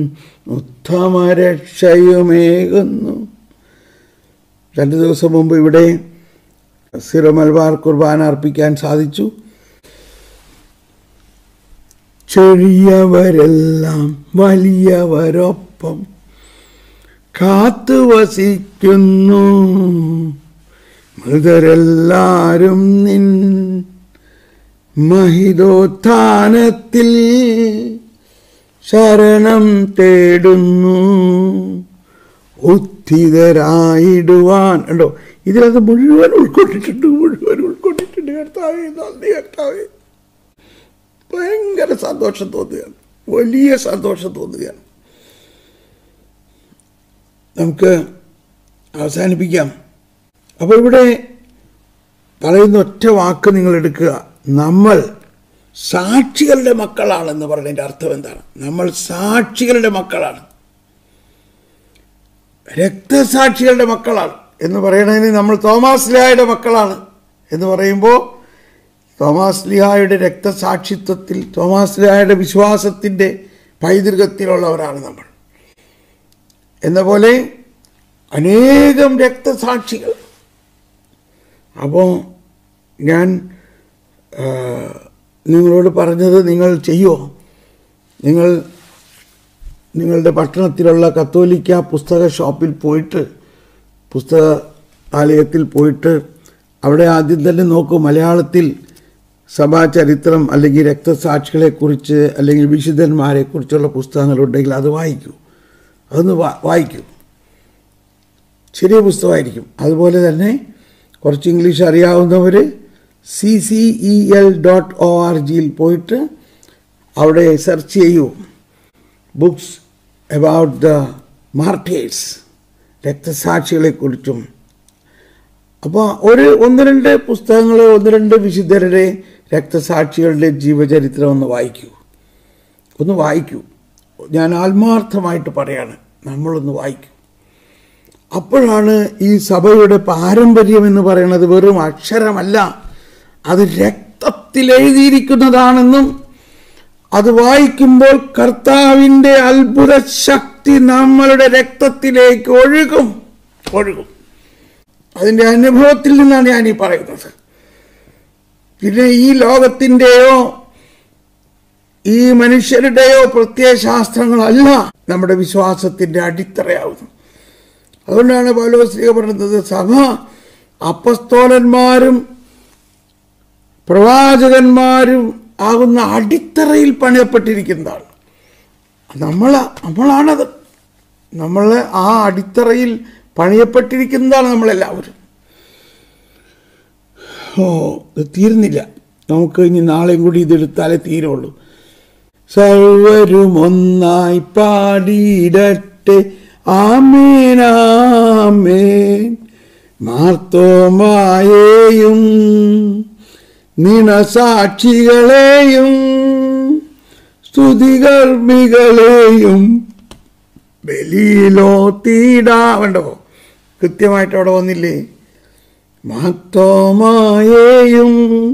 ഉത്തമരക്ഷയുമേകുന്നു രണ്ട് ദിവസം മുമ്പ് ഇവിടെ സിറോ മലബാർ കുർബാന അർപ്പിക്കാൻ സാധിച്ചു ചെറിയവരെല്ലാം വലിയവരൊപ്പം കാത്തു വസിക്കുന്നു മൃതരെല്ലാരും നിൻ മഹിതോത്ഥാനത്തിൽ ശരണം തേടുന്നു ഉത്തിതരായിടുവാൻ ഉണ്ടോ ഇതിലത് മുഴുവൻ ഉൾക്കൊണ്ടിട്ടുണ്ട് മുഴുവൻ ഉൾക്കൊണ്ടിട്ടുണ്ട് കർത്താവേ നന്ദി കർത്താവേ ഭയങ്കര സന്തോഷം തോന്നുകയാണ് വലിയ സന്തോഷം തോന്നുകയാണ് നമുക്ക് അവസാനിപ്പിക്കാം അപ്പോൾ ഇവിടെ പറയുന്ന ഒറ്റ വാക്ക് നിങ്ങൾ എടുക്കുക നമ്മൾ സാക്ഷികളുടെ മക്കളാണെന്ന് പറഞ്ഞതിൻ്റെ അർത്ഥം എന്താണ് നമ്മൾ സാക്ഷികളുടെ മക്കളാണ് രക്തസാക്ഷികളുടെ മക്കളാണ് എന്ന് പറയണതിന് നമ്മൾ തോമാസ് ലിഹായുടെ മക്കളാണ് എന്ന് പറയുമ്പോൾ തോമാസ് ലിഹായുടെ രക്തസാക്ഷിത്വത്തിൽ തോമാസ് ലിഹായുടെ വിശ്വാസത്തിൻ്റെ പൈതൃകത്തിലുള്ളവരാണ് നമ്മൾ എന്ന പോലെ അനേകം രക്തസാക്ഷികൾ അപ്പോൾ ഞാൻ ആ, നിങ്ങളോട് പറഞ്ഞത് നിങ്ങൾ ചെയ്യുമോ നിങ്ങൾ നിങ്ങളുടെ പട്ടണത്തിലുള്ള കത്തോലിക്ക പുസ്തക ഷോപ്പിൽ പോയിട്ട് പുസ്തക ആലയത്തിൽ പോയിട്ട് അവിടെ ആദ്യം തന്നെ നോക്കൂ മലയാളത്തിൽ സഭാചരിത്രം അല്ലെങ്കിൽ രക്തസാക്ഷികളെക്കുറിച്ച് അല്ലെങ്കിൽ വിശുദ്ധന്മാരെക്കുറിച്ചുള്ള പുസ്തകങ്ങളുണ്ടെങ്കിൽ അത് വായിക്കൂ അതൊന്ന് വാ- വായിക്കൂ ചെറിയ പുസ്തകമായിരിക്കും അതുപോലെ തന്നെ കുറച്ച് ഇംഗ്ലീഷ് അറിയാവുന്നവർ C C E L dot O R ജിയിൽ പോയിട്ട് അവിടെ സെർച്ച് ചെയ്യൂ ബുക്സ് അബൌട്ട് ദ മാർട്ടേഴ്സ് രക്തസാക്ഷികളെക്കുറിച്ചും അപ്പോൾ ഒരു ഒന്ന് രണ്ട് പുസ്തകങ്ങൾ ഒന്ന് രണ്ട് വിശുദ്ധരുടെ രക്തസാക്ഷികളുടെ ജീവചരിത്രം ഒന്ന് വായിക്കൂ ഒന്ന് വായിക്കൂ ഞാൻ ആത്മാർത്ഥമായിട്ട് പറയാണ് നമ്മളൊന്ന് വായിക്കൂ അപ്പോഴാണ് ഈ സഭയുടെ പാരമ്പര്യം എന്ന് പറയുന്നത് വെറും അക്ഷരമല്ല അത് രക്തത്തിൽ എഴുതിയിരിക്കുന്നതാണെന്നും അത് വായിക്കുമ്പോൾ കർത്താവിൻ്റെ അത്ഭുത ശക്തി നമ്മളുടെ രക്തത്തിലേക്ക് ഒഴുകും ഒഴുകും അതിൻ്റെ അനുഭവത്തിൽ നിന്നാണ് ഞാൻ ഈ പറയുന്നത് പിന്നെ ഈ ലോകത്തിൻ്റെയോ ഈ മനുഷ്യരുടെയോ പ്രത്യയശാസ്ത്രങ്ങളല്ല നമ്മുടെ വിശ്വാസത്തിൻ്റെ അടിത്തറയാവുന്നത് അതുകൊണ്ടാണ് പൗലോസ്ലിക പറയുന്നത് സഭ അപ്പസ്തോലന്മാരും പ്രവാചകന്മാരും ആകുന്ന അടിത്തറയിൽ പണിയപ്പെട്ടിരിക്കുന്നതാണ് നമ്മൾ നമ്മളാണത് നമ്മൾ ആ അടിത്തറയിൽ പണിയപ്പെട്ടിരിക്കുന്നതാണ് നമ്മളെല്ലാവരും ഓ ഇത് തീരുന്നില്ല നമുക്ക് ഇനി നാളെയും കൂടി ഇതെടുത്താലേ തീരുള്ളൂ സർവരും ഒന്നായി പാടിയിടട്ടെ ആമേനാമേൻ മാർത്തോമായേയും നിണസാക്ഷികളെയും സ്തുതികർമ്മികളെയും ബലിയിലോ തീടാവണ്ടോ കൃത്യമായിട്ട് അവിടെ വന്നില്ലേ മഹത്വമായേയും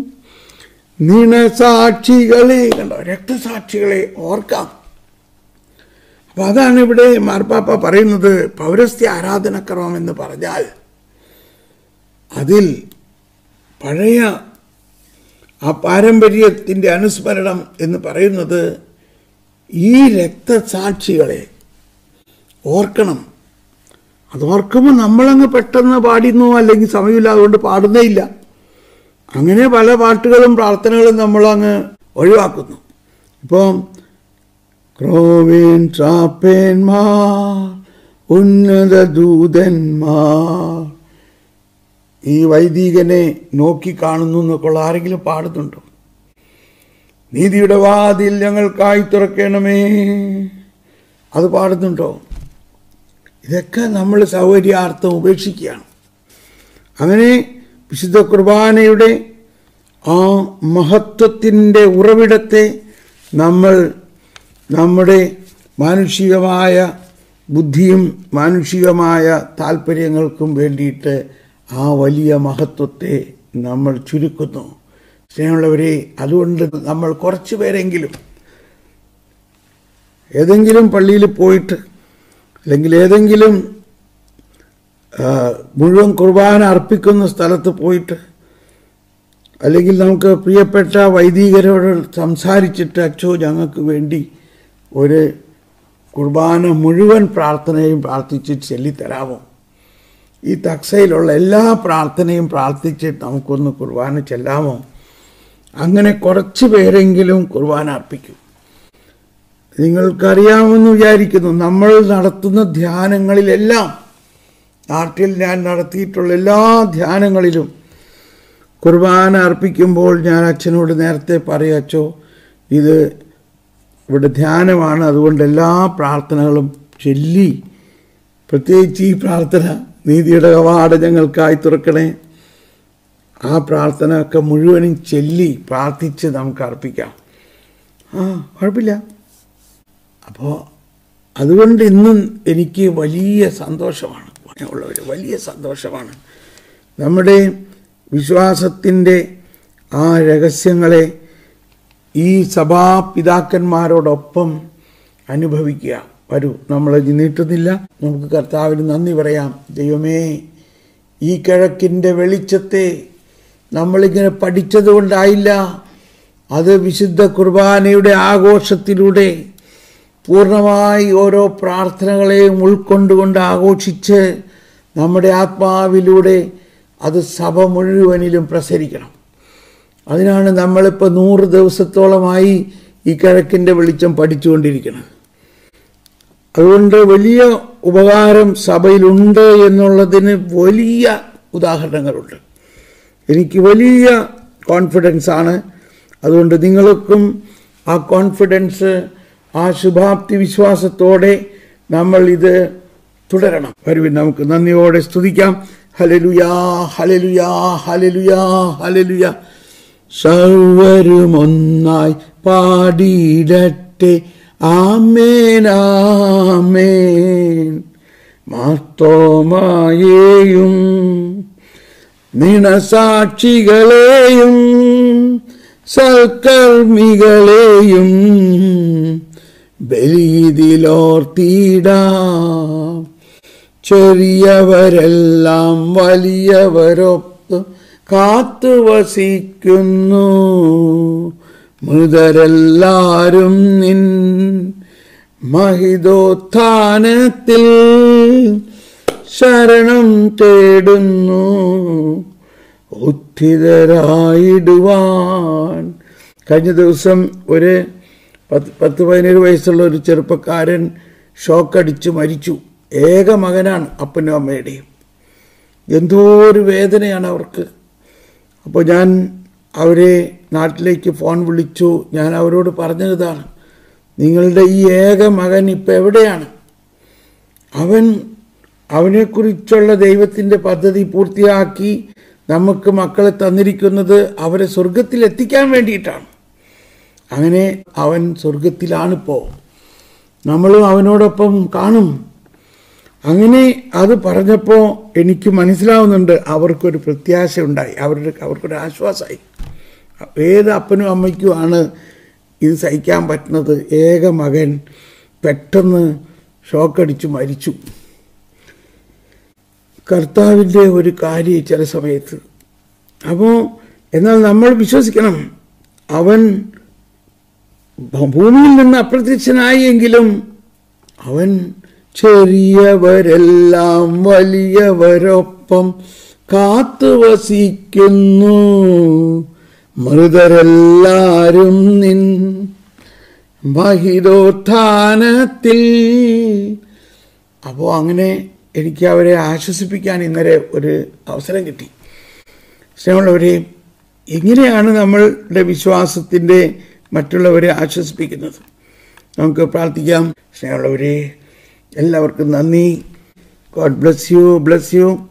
നിണസാക്ഷികളെ കണ്ടോ രക്തസാക്ഷികളെ ഓർക്കാം അപ്പൊ അതാണ് ഇവിടെ മാർപ്പാപ്പ പറയുന്നത് പൗരസ്ത്യ ആരാധനക്രമം എന്ന് പറഞ്ഞാൽ അതിൽ പഴയ ആ പാരമ്പര്യത്തിൻ്റെ അനുസ്മരണം എന്ന് പറയുന്നത് ഈ രക്തസാക്ഷികളെ ഓർക്കണം അത് ഓർക്കുമ്പോൾ നമ്മളങ്ങ് പെട്ടെന്ന് പാടുന്നു അല്ലെങ്കിൽ സമയമില്ല അതുകൊണ്ട് പാടുന്നേ ഇല്ല അങ്ങനെ പല പാട്ടുകളും പ്രാർത്ഥനകളും നമ്മളങ്ങ് ഒഴിവാക്കുന്നു ഇപ്പോൾ ക്രോവേൻ ചാപ്പേന്മാർ ഉന്നത ദൂതന്മാർ ഈ വൈദികനെ നോക്കിക്കാണുന്നു എന്നൊക്കെയുള്ള ആരെങ്കിലും പാടുന്നുണ്ടോ നീതിയുടെ വാതിൽ ഞങ്ങൾക്കായി തുറക്കണമേ അത് പാടുന്നുണ്ടോ ഇതൊക്കെ നമ്മൾ സൗകര്യാർത്ഥം ഉപേക്ഷിക്കുകയാണ് അങ്ങനെ വിശുദ്ധ കുർബാനയുടെ ആ മഹത്വത്തിൻ്റെ ഉറവിടത്തെ നമ്മൾ നമ്മുടെ മാനുഷികമായ ബുദ്ധിയും മാനുഷികമായ താല്പര്യങ്ങൾക്കും വേണ്ടിയിട്ട് ആ വലിയ മഹത്വത്തെ നമ്മൾ ചുരുക്കുന്നു സ്നേഹമുള്ളവരെ അതുകൊണ്ട് നമ്മൾ കുറച്ച് പേരെങ്കിലും ഏതെങ്കിലും പള്ളിയിൽ പോയിട്ട് അല്ലെങ്കിൽ ഏതെങ്കിലും ആ, മുഴുവൻ കുർബാന അർപ്പിക്കുന്ന സ്ഥലത്ത് പോയിട്ട് അല്ലെങ്കിൽ നമുക്ക് പ്രിയപ്പെട്ട വൈദികരോട് സംസാരിച്ചിട്ട് അച്ചോ ഞങ്ങൾക്ക് വേണ്ടി ഒരു കുർബാന മുഴുവൻ പ്രാർത്ഥനയും പ്രാർത്ഥിച്ച് ചൊല്ലിത്തരാമോ ഈ തക്സയിലുള്ള എല്ലാ പ്രാർത്ഥനയും പ്രാർത്ഥിച്ച് നമുക്കൊന്ന് കുർബാന ചെല്ലാമോ അങ്ങനെ കുറച്ച് പേരെങ്കിലും കുർബാന അർപ്പിക്കും നിങ്ങൾക്കറിയാമെന്ന് വിചാരിക്കുന്നു നമ്മൾ നടത്തുന്ന ധ്യാനങ്ങളിലെല്ലാം നാട്ടിൽ ഞാൻ നടത്തിയിട്ടുള്ള എല്ലാ ധ്യാനങ്ങളിലും കുർബാന അർപ്പിക്കുമ്പോൾ ഞാൻ അച്ഛനോട് നേരത്തെ പറയച്ചോ ഇത് ഇവിടെ ധ്യാനമാണ് അതുകൊണ്ട് എല്ലാ പ്രാർത്ഥനകളും ചൊല്ലി പ്രത്യേകിച്ച് ഈ പ്രാർത്ഥന നീതിയുടെ കവാട ഞങ്ങൾക്കായി തുറക്കണേ ആ പ്രാർത്ഥന ഒക്കെ മുഴുവനും ചൊല്ലി പ്രാർത്ഥിച്ച് നമുക്ക് അർപ്പിക്കാം ആ കുഴപ്പമില്ല അപ്പോൾ അതുകൊണ്ട് ഇന്നും എനിക്ക് വലിയ സന്തോഷമാണ് ഉള്ളവർ വലിയ സന്തോഷമാണ് നമ്മുടെ വിശ്വാസത്തിൻ്റെ ആ രഹസ്യങ്ങളെ ഈ സഭാപിതാക്കന്മാരോടൊപ്പം അനുഭവിക്കുക വരൂ നമ്മൾ നീട്ടുന്നില്ല നമുക്ക് കർത്താവിന് നന്ദി പറയാം ദൈവമേ ഈ കിഴക്കിൻ്റെ വെളിച്ചത്തെ നമ്മളിങ്ങനെ പഠിച്ചതുകൊണ്ടായില്ല അത് വിശുദ്ധ കുർബാനയുടെ ആഘോഷത്തിലൂടെ പൂർണ്ണമായി ഓരോ പ്രാർത്ഥനകളെയും ഉൾക്കൊണ്ടുകൊണ്ട് ആഘോഷിച്ച് നമ്മുടെ ആത്മാവിലൂടെ അത് സഭ മുഴുവനിലും പ്രസരിക്കണം അതിനാണ് നമ്മളിപ്പോൾ നൂറ് ദിവസത്തോളമായി ഈ കിഴക്കിൻ്റെ വെളിച്ചം പഠിച്ചുകൊണ്ടിരിക്കുന്നത് അതുകൊണ്ട് വലിയ ഉപകാരം സഭയിലുണ്ട് എന്നുള്ളതിന് വലിയ ഉദാഹരണങ്ങളുണ്ട് എനിക്ക് വലിയ കോൺഫിഡൻസ് ആണ് അതുകൊണ്ട് നിങ്ങൾക്കും ആ കോൺഫിഡൻസ് ആ ശുഭാപ്തി വിശ്വാസത്തോടെ നമ്മൾ ഇത് തുടരണം വരുവിൻ നമുക്ക് നന്ദിയോടെ സ്തുതിക്കാം ഹലലുയാ ഹലലുയാ ഹലലുയാ ഹലലുയ സർവരുമൊന്നായി പാടിയിടട്ടെ ആമേൻ ആമേൻ മാർത്തോമായേയും നിണസാക്ഷികളെയും സൽക്കർമ്മികളെയും ബലിയിലോർത്തിടാം ചെറിയവരെല്ലാം വലിയവരൊത്ത് കാത്തു വസിക്കുന്നു മൃതരെല്ലാരും നിൻ മഹിതോത്ഥാനത്തിൽ ശരണം തേടുന്നു ഉദ്ധിതരായിടുവാൻ കഴിഞ്ഞ ദിവസം ഒരു പത്ത് പത്ത് പതിനേഴ് വയസ്സുള്ള ഒരു ചെറുപ്പക്കാരൻ ഷോക്കടിച്ച് മരിച്ചു ഏക മകനാണ് അപ്പനും അമ്മയുടെയും എന്തോ ഒരു വേദനയാണ് അവർക്ക് അപ്പോൾ ഞാൻ അവരെ നാട്ടിലേക്ക് ഫോൺ വിളിച്ചു ഞാൻ അവരോട് പറഞ്ഞതാണ് നിങ്ങളുടെ ഈ ഏക മകൻ ഇപ്പം എവിടെയാണ് അവൻ അവനെക്കുറിച്ചുള്ള ദൈവത്തിൻ്റെ പദ്ധതി പൂർത്തിയാക്കി നമുക്ക് മക്കളെ തന്നിരിക്കുന്നത് അവരെ സ്വർഗത്തിൽ എത്തിക്കാൻ വേണ്ടിയിട്ടാണ് അങ്ങനെ അവൻ സ്വർഗത്തിലാണിപ്പോൾ നമ്മളും അവനോടൊപ്പം കാണും അങ്ങനെ അത് പറഞ്ഞപ്പോൾ എനിക്ക് മനസ്സിലാവുന്നുണ്ട് അവർക്കൊരു പ്രത്യാശ ഉണ്ടായി അവരുടെ അവർക്കൊരു ആശ്വാസമായി ഏത് അപ്പനും അമ്മയ്ക്കുമാണ് ഇത് സഹിക്കാൻ പറ്റുന്നത് ഏക മകൻ പെട്ടെന്ന് ഷോക്കടിച്ച് മരിച്ചു കർത്താവിൻ്റെ ഒരു കാര്യം ചില സമയത്ത് അപ്പോൾ എന്നാൽ നമ്മൾ വിശ്വസിക്കണം അവൻ ഭൂമിയിൽ നിന്ന് അപ്രത്യക്ഷനായി എങ്കിലും അവൻ ചെറിയവരെല്ലാം വലിയവരൊപ്പം കാത്തു വസിക്കുന്നു മൃതരെല്ലാരും നിൻ മഹിതോത്ഥാനത്തിൽ അപ്പോൾ അങ്ങനെ എനിക്ക് അവരെ ആശ്വസിപ്പിക്കാൻ ഇന്നലെ ഒരു അവസരം കിട്ടി സ്നേഹമുള്ളവരെ എങ്ങനെയാണ് നമ്മളുടെ വിശ്വാസത്തിൻ്റെ മറ്റുള്ളവരെ ആശ്വസിപ്പിക്കുന്നത് നമുക്ക് പ്രാർത്ഥിക്കാം സ്നേഹമുള്ളവരെ എല്ലാവർക്കും നന്ദി God bless you bless U